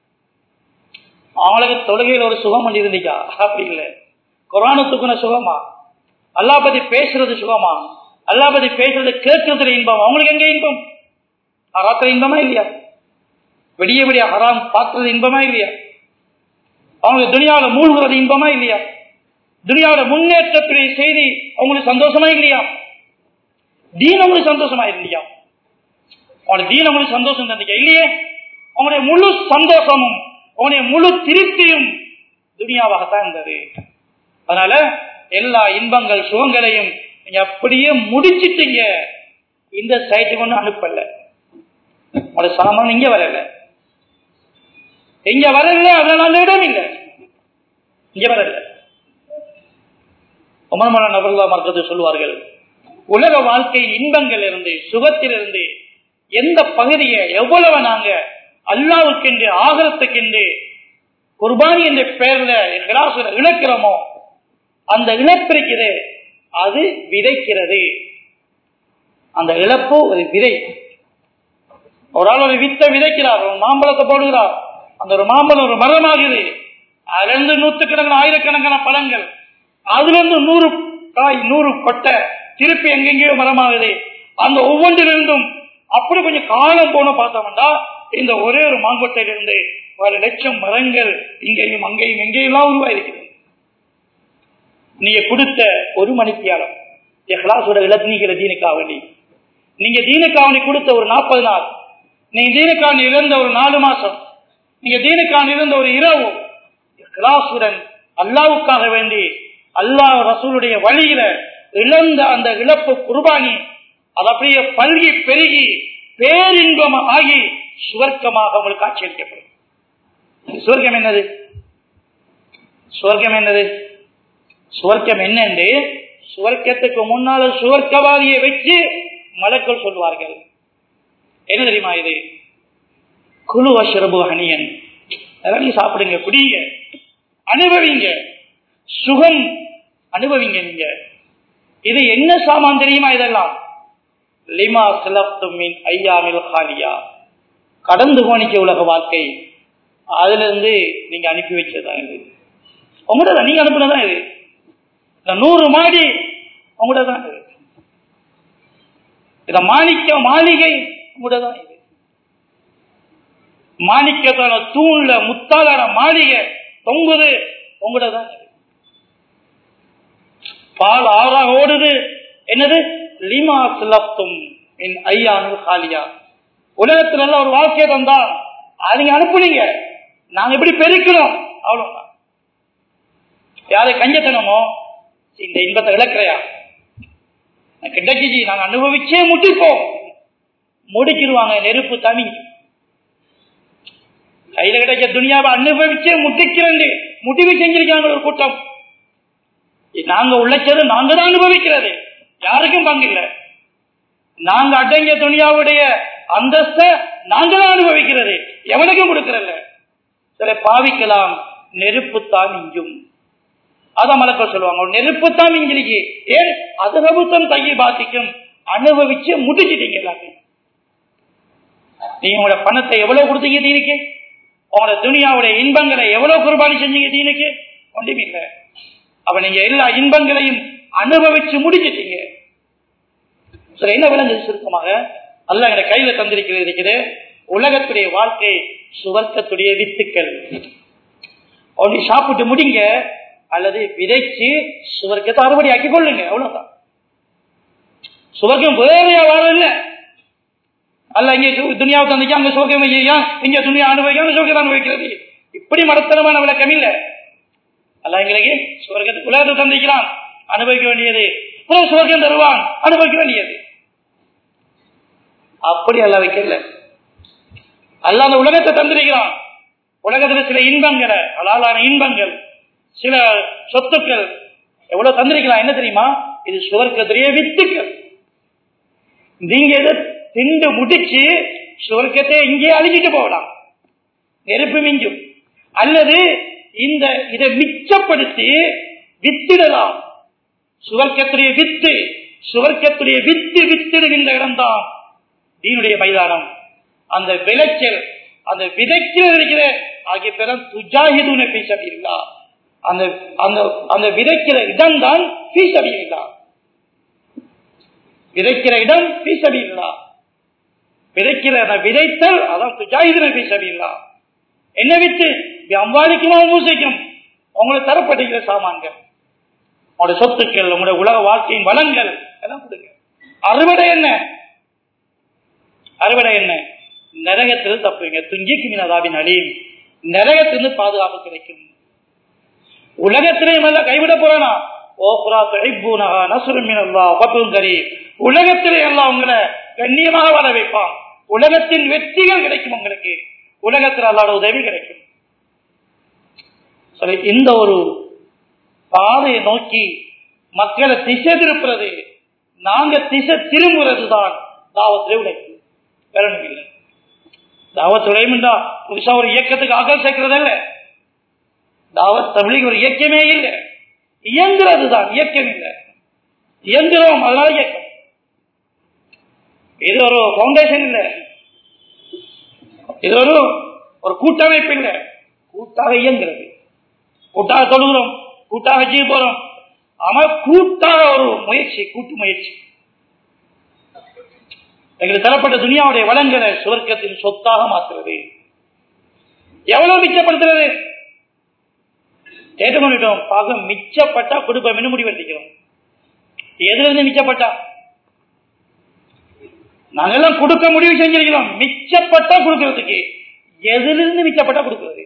அவங்களுக்கு தொழுகையில் ஒரு சுகம் பண்ணி இருந்தீங்க அப்படி இல்லை குரான துக்குன சுகமா அல்லா பத்தி பேசுறது சுகமா அல்லா பத்தி பேசுறது கேட்கறதுல இன்பம் அவங்களுக்கு எங்க இன்பம் ஹராத்துல இன்பமா இல்லையா விடிய விடிய ஹராம் பார்க்கறது இன்பமா இல்லையா அவங்க துணியாவில் மூழ்கிறது இன்பமா இல்லையா துணியாவோட முன்னேற்றத்துடைய செய்தி அவங்களுக்கு சந்தோஷமா இல்லையா தீன் அவங்களுக்கு சந்தோஷமா இல்லையா அவனுடைய தீன் அவங்களுக்கு சந்தோஷம் தந்திக்க இல்லையே அவனுடைய முழு சந்தோஷமும் அவனுடைய முழு திருப்தியும் துனியாவாகத்தான் இருந்தது அதனால எல்லா இன்பங்கள் சுகங்களையும் நீங்க அப்படியே முடிச்சிட்டீங்க இந்த சைட்டுக்கு ஒன்றும் அனுப்பல உங்களோட சாமான் இங்க வரல இங்க வரல அதனால இடம் இல்லை இங்க வரல உமர்மன நபர்களா மறக்கிறது சொல்வார்கள் உலக வாழ்க்கை இன்பங்கள் இருந்து சுகத்திலிருந்து எந்த பகுதியை எவ்வளவு நாங்க அல்லாவுக்கென்று ஆகலத்துக்கென்று குர்பானி என்ற பெயர்ல கிளாசுல இழக்கிறோமோ அந்த இழப்பிருக்கிறது அது விதைக்கிறது அந்த இழப்பு ஒரு விதை ஒரு ஆள் ஒரு வித்தை விதைக்கிறார் ஒரு மாம்பழத்தை போடுகிறார் அந்த ஒரு மாம்பழம் ஒரு மரமாகுது அதுல இருந்து நூற்றுக்கணக்கான ஆயிரக்கணக்கான பழங்கள் அதுல இருந்து நூறு காய் நூறு கொட்டை திருப்பி எங்கெங்கேயோ மரமாகுது அந்த ஒவ்வொன்றிலிருந்தும் அப்படி கொஞ்சம் காலம் போன பார்த்தோம்னா இந்த ஒரே ஒரு மாங்கொட்டையிலிருந்து பல லட்சம் மரங்கள் இங்கேயும் அங்கேயும் எங்கேயெல்லாம் உருவாயிருக்கிறது நீங்க கொடுத்த ஒரு மணித்தியாலம் எஹ்லாசோட இலத்தினிக்கிற தீனுக்காவணி நீங்க தீனுக்காவணி கொடுத்த ஒரு நாற்பது நாள் நீங்க தீனுக்காவணி இருந்த ஒரு நாலு மாசம் நீங்க தீனுக்காவணி இருந்த ஒரு இரவு இஹ்லாசுடன் அல்லாவுக்காக வேண்டி அல்லாஹ் ரசூலுடைய வழியில இழந்த அந்த இழப்பு குர்பானி அது அப்படியே பல்கி பெருகி பேரின்பம் ஆகி சுவர்க்கமாக உங்களுக்கு காட்சியளிக்கப்படும் சுவர்க்கம் என்னது சுவர்க்கம் என்னது சுவர்க்கம் என்னென்று சுவர்க்கத்துக்கு முன்னால சுவர்க்கவாதியை வச்சு மலக்கள் சொல்வார்கள் என்ன தெரியுமா இது குழு அஷ்ரபு ஹனியன் அதெல்லாம் நீங்க சாப்பிடுங்க குடிங்க அனுபவிங்க சுகம் அனுபவிங்க நீங்க இது என்ன சாமான் தெரியுமா இதெல்லாம் லிமா சிலப்துமின் ஐயாமில் காலியா கடந்து போனிக்க உலக வாழ்க்கை அதுல இருந்து நீங்க அனுப்பி வச்சதா இது உங்களோட நீங்க அனுப்புனதான் இது இந்த நூறு மாடி உங்களோட தான் இது இத மாணிக்க மாளிகை உங்களோட தான் இது மாணிக்கத்தான தூண்ல முத்தாலான மாளிகை தொங்குது உங்களோட தான் இது பால் ஆறாக ஓடுது என்னது லிமா சிலப்தும் என் ஐயானு காலியா உலகத்துல எல்லாம் ஒரு வாழ்க்கையை தந்தா அதை நீங்க அனுப்புனீங்க நாங்க எப்படி பெருக்கணும் அவ்வளவுதான் யாரை கஞ்சத்தனமோ இந்த இன்பத்தை இழக்கிறையா கிடைச்சிச்சு நாங்க அனுபவிச்சே முட்டிப்போம் முடிக்கிடுவாங்க நெருப்பு தமி கையில கிடைச்ச துணியாவை அனுபவிச்சே முட்டிக்கிறேன் முடிவு செஞ்சிருக்காங்க ஒரு கூட்டம் நாங்க உழைச்சது நாங்க தான் அனுபவிக்கிறது யாருக்கும் பங்கு இல்லை நாங்க அடங்கிய துணியாவுடைய அந்தஸ்த நாங்க தான் அனுபவிக்கிறது எவனுக்கும் கொடுக்கறல்ல சில பாவிக்கலாம் நெருப்பு தான் இங்கும் அதான் மலக்க சொல்லுவாங்க நெருப்பு தான் இங்கிருக்கு ஏன் அதுகபுத்தம் தையை பாதிக்கும் அனுபவிச்சு முடிச்சிட்டீங்க எல்லாத்தையும் நீங்க உங்களோட பணத்தை எவ்வளவு கொடுத்தீங்க தீனுக்கு உங்களோட துணியாவுடைய இன்பங்களை எவ்வளவு குர்பானி செஞ்சீங்க தீனுக்கு ஒன்றுமே இல்லை அப்ப நீங்க எல்லா இன்பங்களையும் அனுபவிச்சு முடிச்சிட்டீங்க சரி என்ன விளங்குது சுருக்கமாக அல்ல எங்க கையில தந்திருக்கிறது இருக்குது உலகத்துடைய வாழ்க்கை சுவர்க்கத்துடைய வித்துக்கள் அப்படி சாப்பிட்டு முடிங்க அல்லது விதைச்சு சுவர்க்கத்தை அறுவடை ஆக்கி கொள்ளுங்க அவ்வளவுதான் சுவர்க்கம் வேறையா வாழ இல்ல அல்ல இங்க து- துனியாவை தந்துச்சு அங்க சுவர்க்கம் வையா இங்க துணியா அனுபவிக்க சுவர்க்கத்தை அனுபவிக்கிறது இப்படி மடத்தனமான விளக்கம் இல்ல அல்ல எங்களுக்கு சுவர்க்கத்தை உலகத்தை தந்திக்கிறான் அனுபவிக்க வேண்டியது பிறகு சுவர்க்கம் தருவான் அனுபவிக்க வேண்டியது அப்படி அல்ல வைக்கல அல்ல அந்த உலகத்தை தந்திருக்கிறான் உலகத்துல சில இன்பங்களை அலாலான இன்பங்கள் சில சொத்துக்கள் எவ்வளவு தந்திருக்கலாம் என்ன தெரியுமா இது சுவர்க்கத்திலேயே வித்துக்கள் நீங்க எதை திண்டு முடிச்சு சுவர்க்கத்தை இங்கே அழிஞ்சிட்டு போகலாம் நெருப்பு மிஞ்சும் அல்லது இந்த இதை மிச்சப்படுத்தி வித்திடலாம் சுவர்க்கத்துடைய வித்து சுவர்க்கத்துடைய வித்து வித்திடுகின்ற இடம்தான் தீனுடைய மைதானம் அந்த விளைச்சல் அந்த விதைக்கிறது இருக்கிற ஆகிய பேரும் துஜாஹிதுன பீசபில்லா அந்த அந்த அந்த விதைக்கிற இடம் தான் பீசபில்லா விதைக்கிற இடம் பீசபில்லா விதைக்கிற அந்த விதைத்தல் அதான் துஜாஹிதுன பீசபில்லா என்ன வித்து அம்பாலிக்குமா மூசைக்கும் உங்களுக்கு தரப்பட்டிருக்கிற சாமான்கள் உங்களோட சொத்துக்கள் உங்களுடைய உலக வாழ்க்கையின் வளங்கள் எல்லாம் கொடுங்க அறுவடை என்ன அறுவடை என்ன நரகத்தில் தப்புவீங்க துங்கிக்கு மீனதாவின் அழியும் நரகத்திலிருந்து பாதுகாப்பு கிடைக்கும் உலகத்திலேயும் அல்ல கைவிட போறானா ஓப்ரா துழைப்பூனகா நசுரும் மீனல்லா பத்தும் கரி உலகத்திலே எல்லாம் உங்களை கண்ணியமாக வாழ வைப்பான் உலகத்தின் வெற்றிகள் கிடைக்கும் உங்களுக்கு உலகத்தில் அல்லாத உதவி கிடைக்கும் சரி இந்த ஒரு பாதையை நோக்கி மக்களை திசை திருப்புறது நாங்க திசை திரும்புறது தான் தாவத்திலே உழைப்பு வேற ஒண்ணும் இல்லை தாவத் உழைப்புண்டா புதுசா ஒரு இயக்கத்துக்கு ஆகல் சேர்க்கிறது இல்ல தாவத் தமிழில் ஒரு இயக்கமே இல்லை இயங்குறது தான் இயக்கம் இல்லை இயங்குறோம் அதனால இயக்கம் இது ஒரு பவுண்டேஷன் இல்லை இது ஒரு ஒரு கூட்டமைப்பு இல்லை கூட்டாக இயங்குறது கூட்டாக தொழுகிறோம் கூட்டாக செய்ய போறோம் ஆனா கூட்டாக ஒரு முயற்சி கூட்டு முயற்சி எங்களுக்கு தரப்பட்ட துனியாவுடைய வளங்களை சுவர்க்கத்தின் சொத்தாக மாற்றுறது எவ்வளவு மிச்சப்படுத்துறது கேட்டு பண்ணிட்டோம் பாகம் மிச்சப்பட்டா கொடுப்போம் முடிவெடுக்கிறோம் எதுல இருந்து மிச்சப்பட்டா நாங்கெல்லாம் கொடுக்க முடிவு செஞ்சிருக்கிறோம் மிச்சப்பட்டா கொடுக்கறதுக்கு எதிலிருந்து மிச்சப்பட்டா கொடுக்கிறது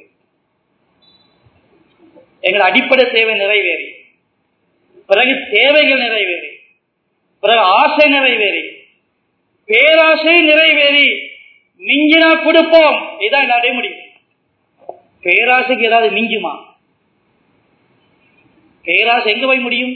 எங்கள் அடிப்படை தேவை நிறைவேறி பிறகு தேவைகள் நிறைவேறி பிறகு ஆசை நிறைவேறி பேராசை நிறைவேறி மிஞ்சினா கொடுப்போம் இதான் எல்லாரையும் முடியும் பேராசைக்கு ஏதாவது மிஞ்சுமா பேராசை எங்க போய் முடியும்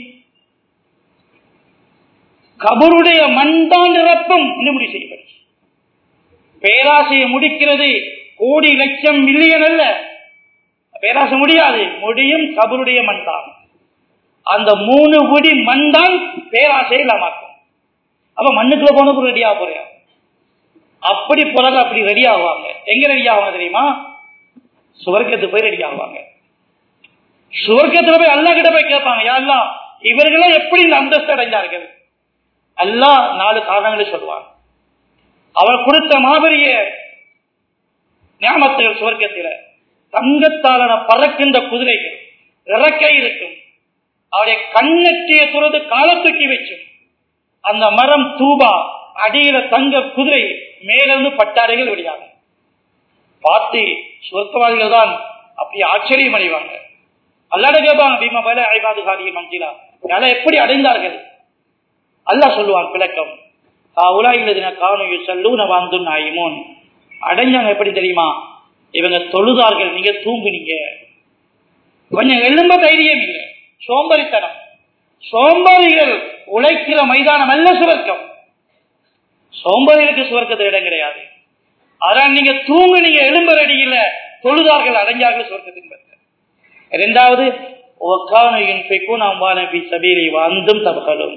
கபருடைய மண் தான் நிரப்பும் இன்னும் முடிவு செய்யப்படும் பேராசையை முடிக்கிறது கோடி லட்சம் மில்லியன் அல்ல பேராசை முடியாது முடியும் கபருடைய மண் தான் அந்த மூணு குடி மண் தான் பேராசை இல்லாமாக்கும் அப்ப மண்ணுக்குள்ள போனதுக்கு ரெடி ஆக போறியா அப்படி போறது அப்படி ரெடி ஆகுவாங்க எங்க ரெடி ஆவாங்க தெரியுமா சுவர்க்கத்துக்கு போய் ரெடி ஆகுவாங்க சுவர்க்கத்துல போய் அல்லா கிட்ட போய் கேட்பாங்க யாரெல்லாம் இவர்களும் எப்படி இந்த அந்தஸ்து அடைஞ்சார்கள் அல்லா நாலு காரணங்களை சொல்லுவாங்க அவர் கொடுத்த மாபெரிய ஞாபகத்துகள் சுவர்க்கத்தில தங்கத்தாலான பறக்கின்ற குதிரைகள் இறக்கை இருக்கும் அவருடைய கண்ணற்றிய துறந்து காலத்தூக்கி வச்சும் அந்த மரம் தூபா அடியில தங்க குதிரை மேலிருந்து பட்டாடைகள் வெளியாகும் பார்த்து சுவர்க்கவாதிகள் தான் அப்படி ஆச்சரியம் அடைவாங்க அல்லாட கேட்பாங்க பீமா பல ஐபாது காரிய மஞ்சிலா அதை எப்படி அடைந்தார்கள் அல்லாஹ் சொல்லுவான் விளக்கம் உலாயில்லதின காணொலி செல்லூன வாழ்ந்து நாயுமோன் அடைஞ்சாங்க எப்படி தெரியுமா இவங்க தொழுதார்கள் நீங்க தூங்குனீங்க கொஞ்சம் எழும்ப தைரியம் இல்லை சோம்பரித்தனம் சோம்பரிகள் உழைக்கிற மைதானம் அல்ல சுவர்க்கம் சோம்பரிகளுக்கு சுவர்க்கத்தில் இடம் கிடையாது அதான் நீங்க தூங்குனீங்க எழும்ப ரெடியில தொழுதார்கள் அடைஞ்சார்கள் சுவர்க்கத்தின் பெற்ற இரண்டாவது ஒக்கானையின் பெக்கும் அம்பானபி சபீரை வந்தும் தபகலும்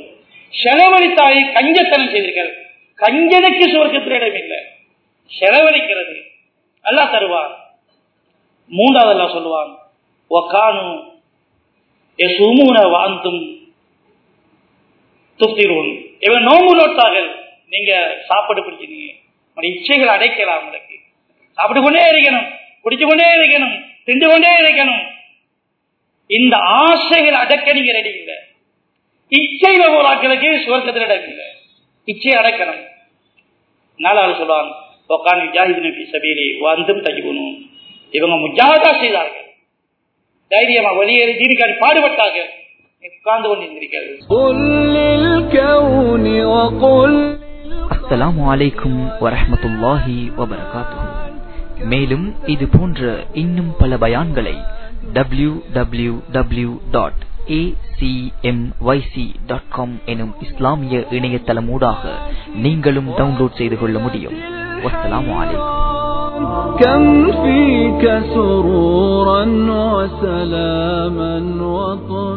செலவழித்தாலே கஞ்சத்தனம் செய்தீர்கள் கஞ்சனுக்கு சுவர்க்கத்தில் இடமில்லை செலவழிக்கிறது அல்லாஹ் தருவான் மூன்றாவது அல்லாஹ் சொல்லுவான் ஒக்கானு எசுமூன வாழ்ந்தும் துப்திருவன் இவன் நோம்பு நோட்டார்கள் நீங்க சாப்பாடு பிடிச்சிருக்கீங்க உங்களுடைய இச்சைகள் அடைக்கலாம் உங்களுக்கு சாப்பிட்டு கொண்டே இருக்கணும் குடிச்சு கொண்டே இருக்கணும் திண்டு கொண்டே இருக்கணும் இந்த ஆசைகள் அடக்க நீங்க ரெடி இல்லை இச்சையில போராக்களுக்கு சுவர்க்கத்தில் இடம் இல்லை இச்சை அடக்கணும் நாலாவது சொல்லுவாங்க உக்கான் ஜாஹித் நபி சபீரி வந்தும் தஜிபுனும் இவங்க முஜாதா செய்தார்கள் தைரியமா வெளியேறி தீனிக்காடி பாடுபட்டார்கள் உட்கார்ந்து கொண்டிருந்தீர்கள் قل للكون وقل அஸ்ஸலாமு அலைக்கும் வரஹ்மத்துல்லாஹி வபரகாத்துஹு மேலும் இது போன்ற இன்னும் பல பயான்களை W W W dot dot com எனும் இஸ்லாமிய இணையதளமூடாக நீங்களும் டவுன்லோட் செய்து கொள்ள முடியும் வஸ்ஸலாமு அலைக்கும் كم فيك سرورا وسلاما وطهورا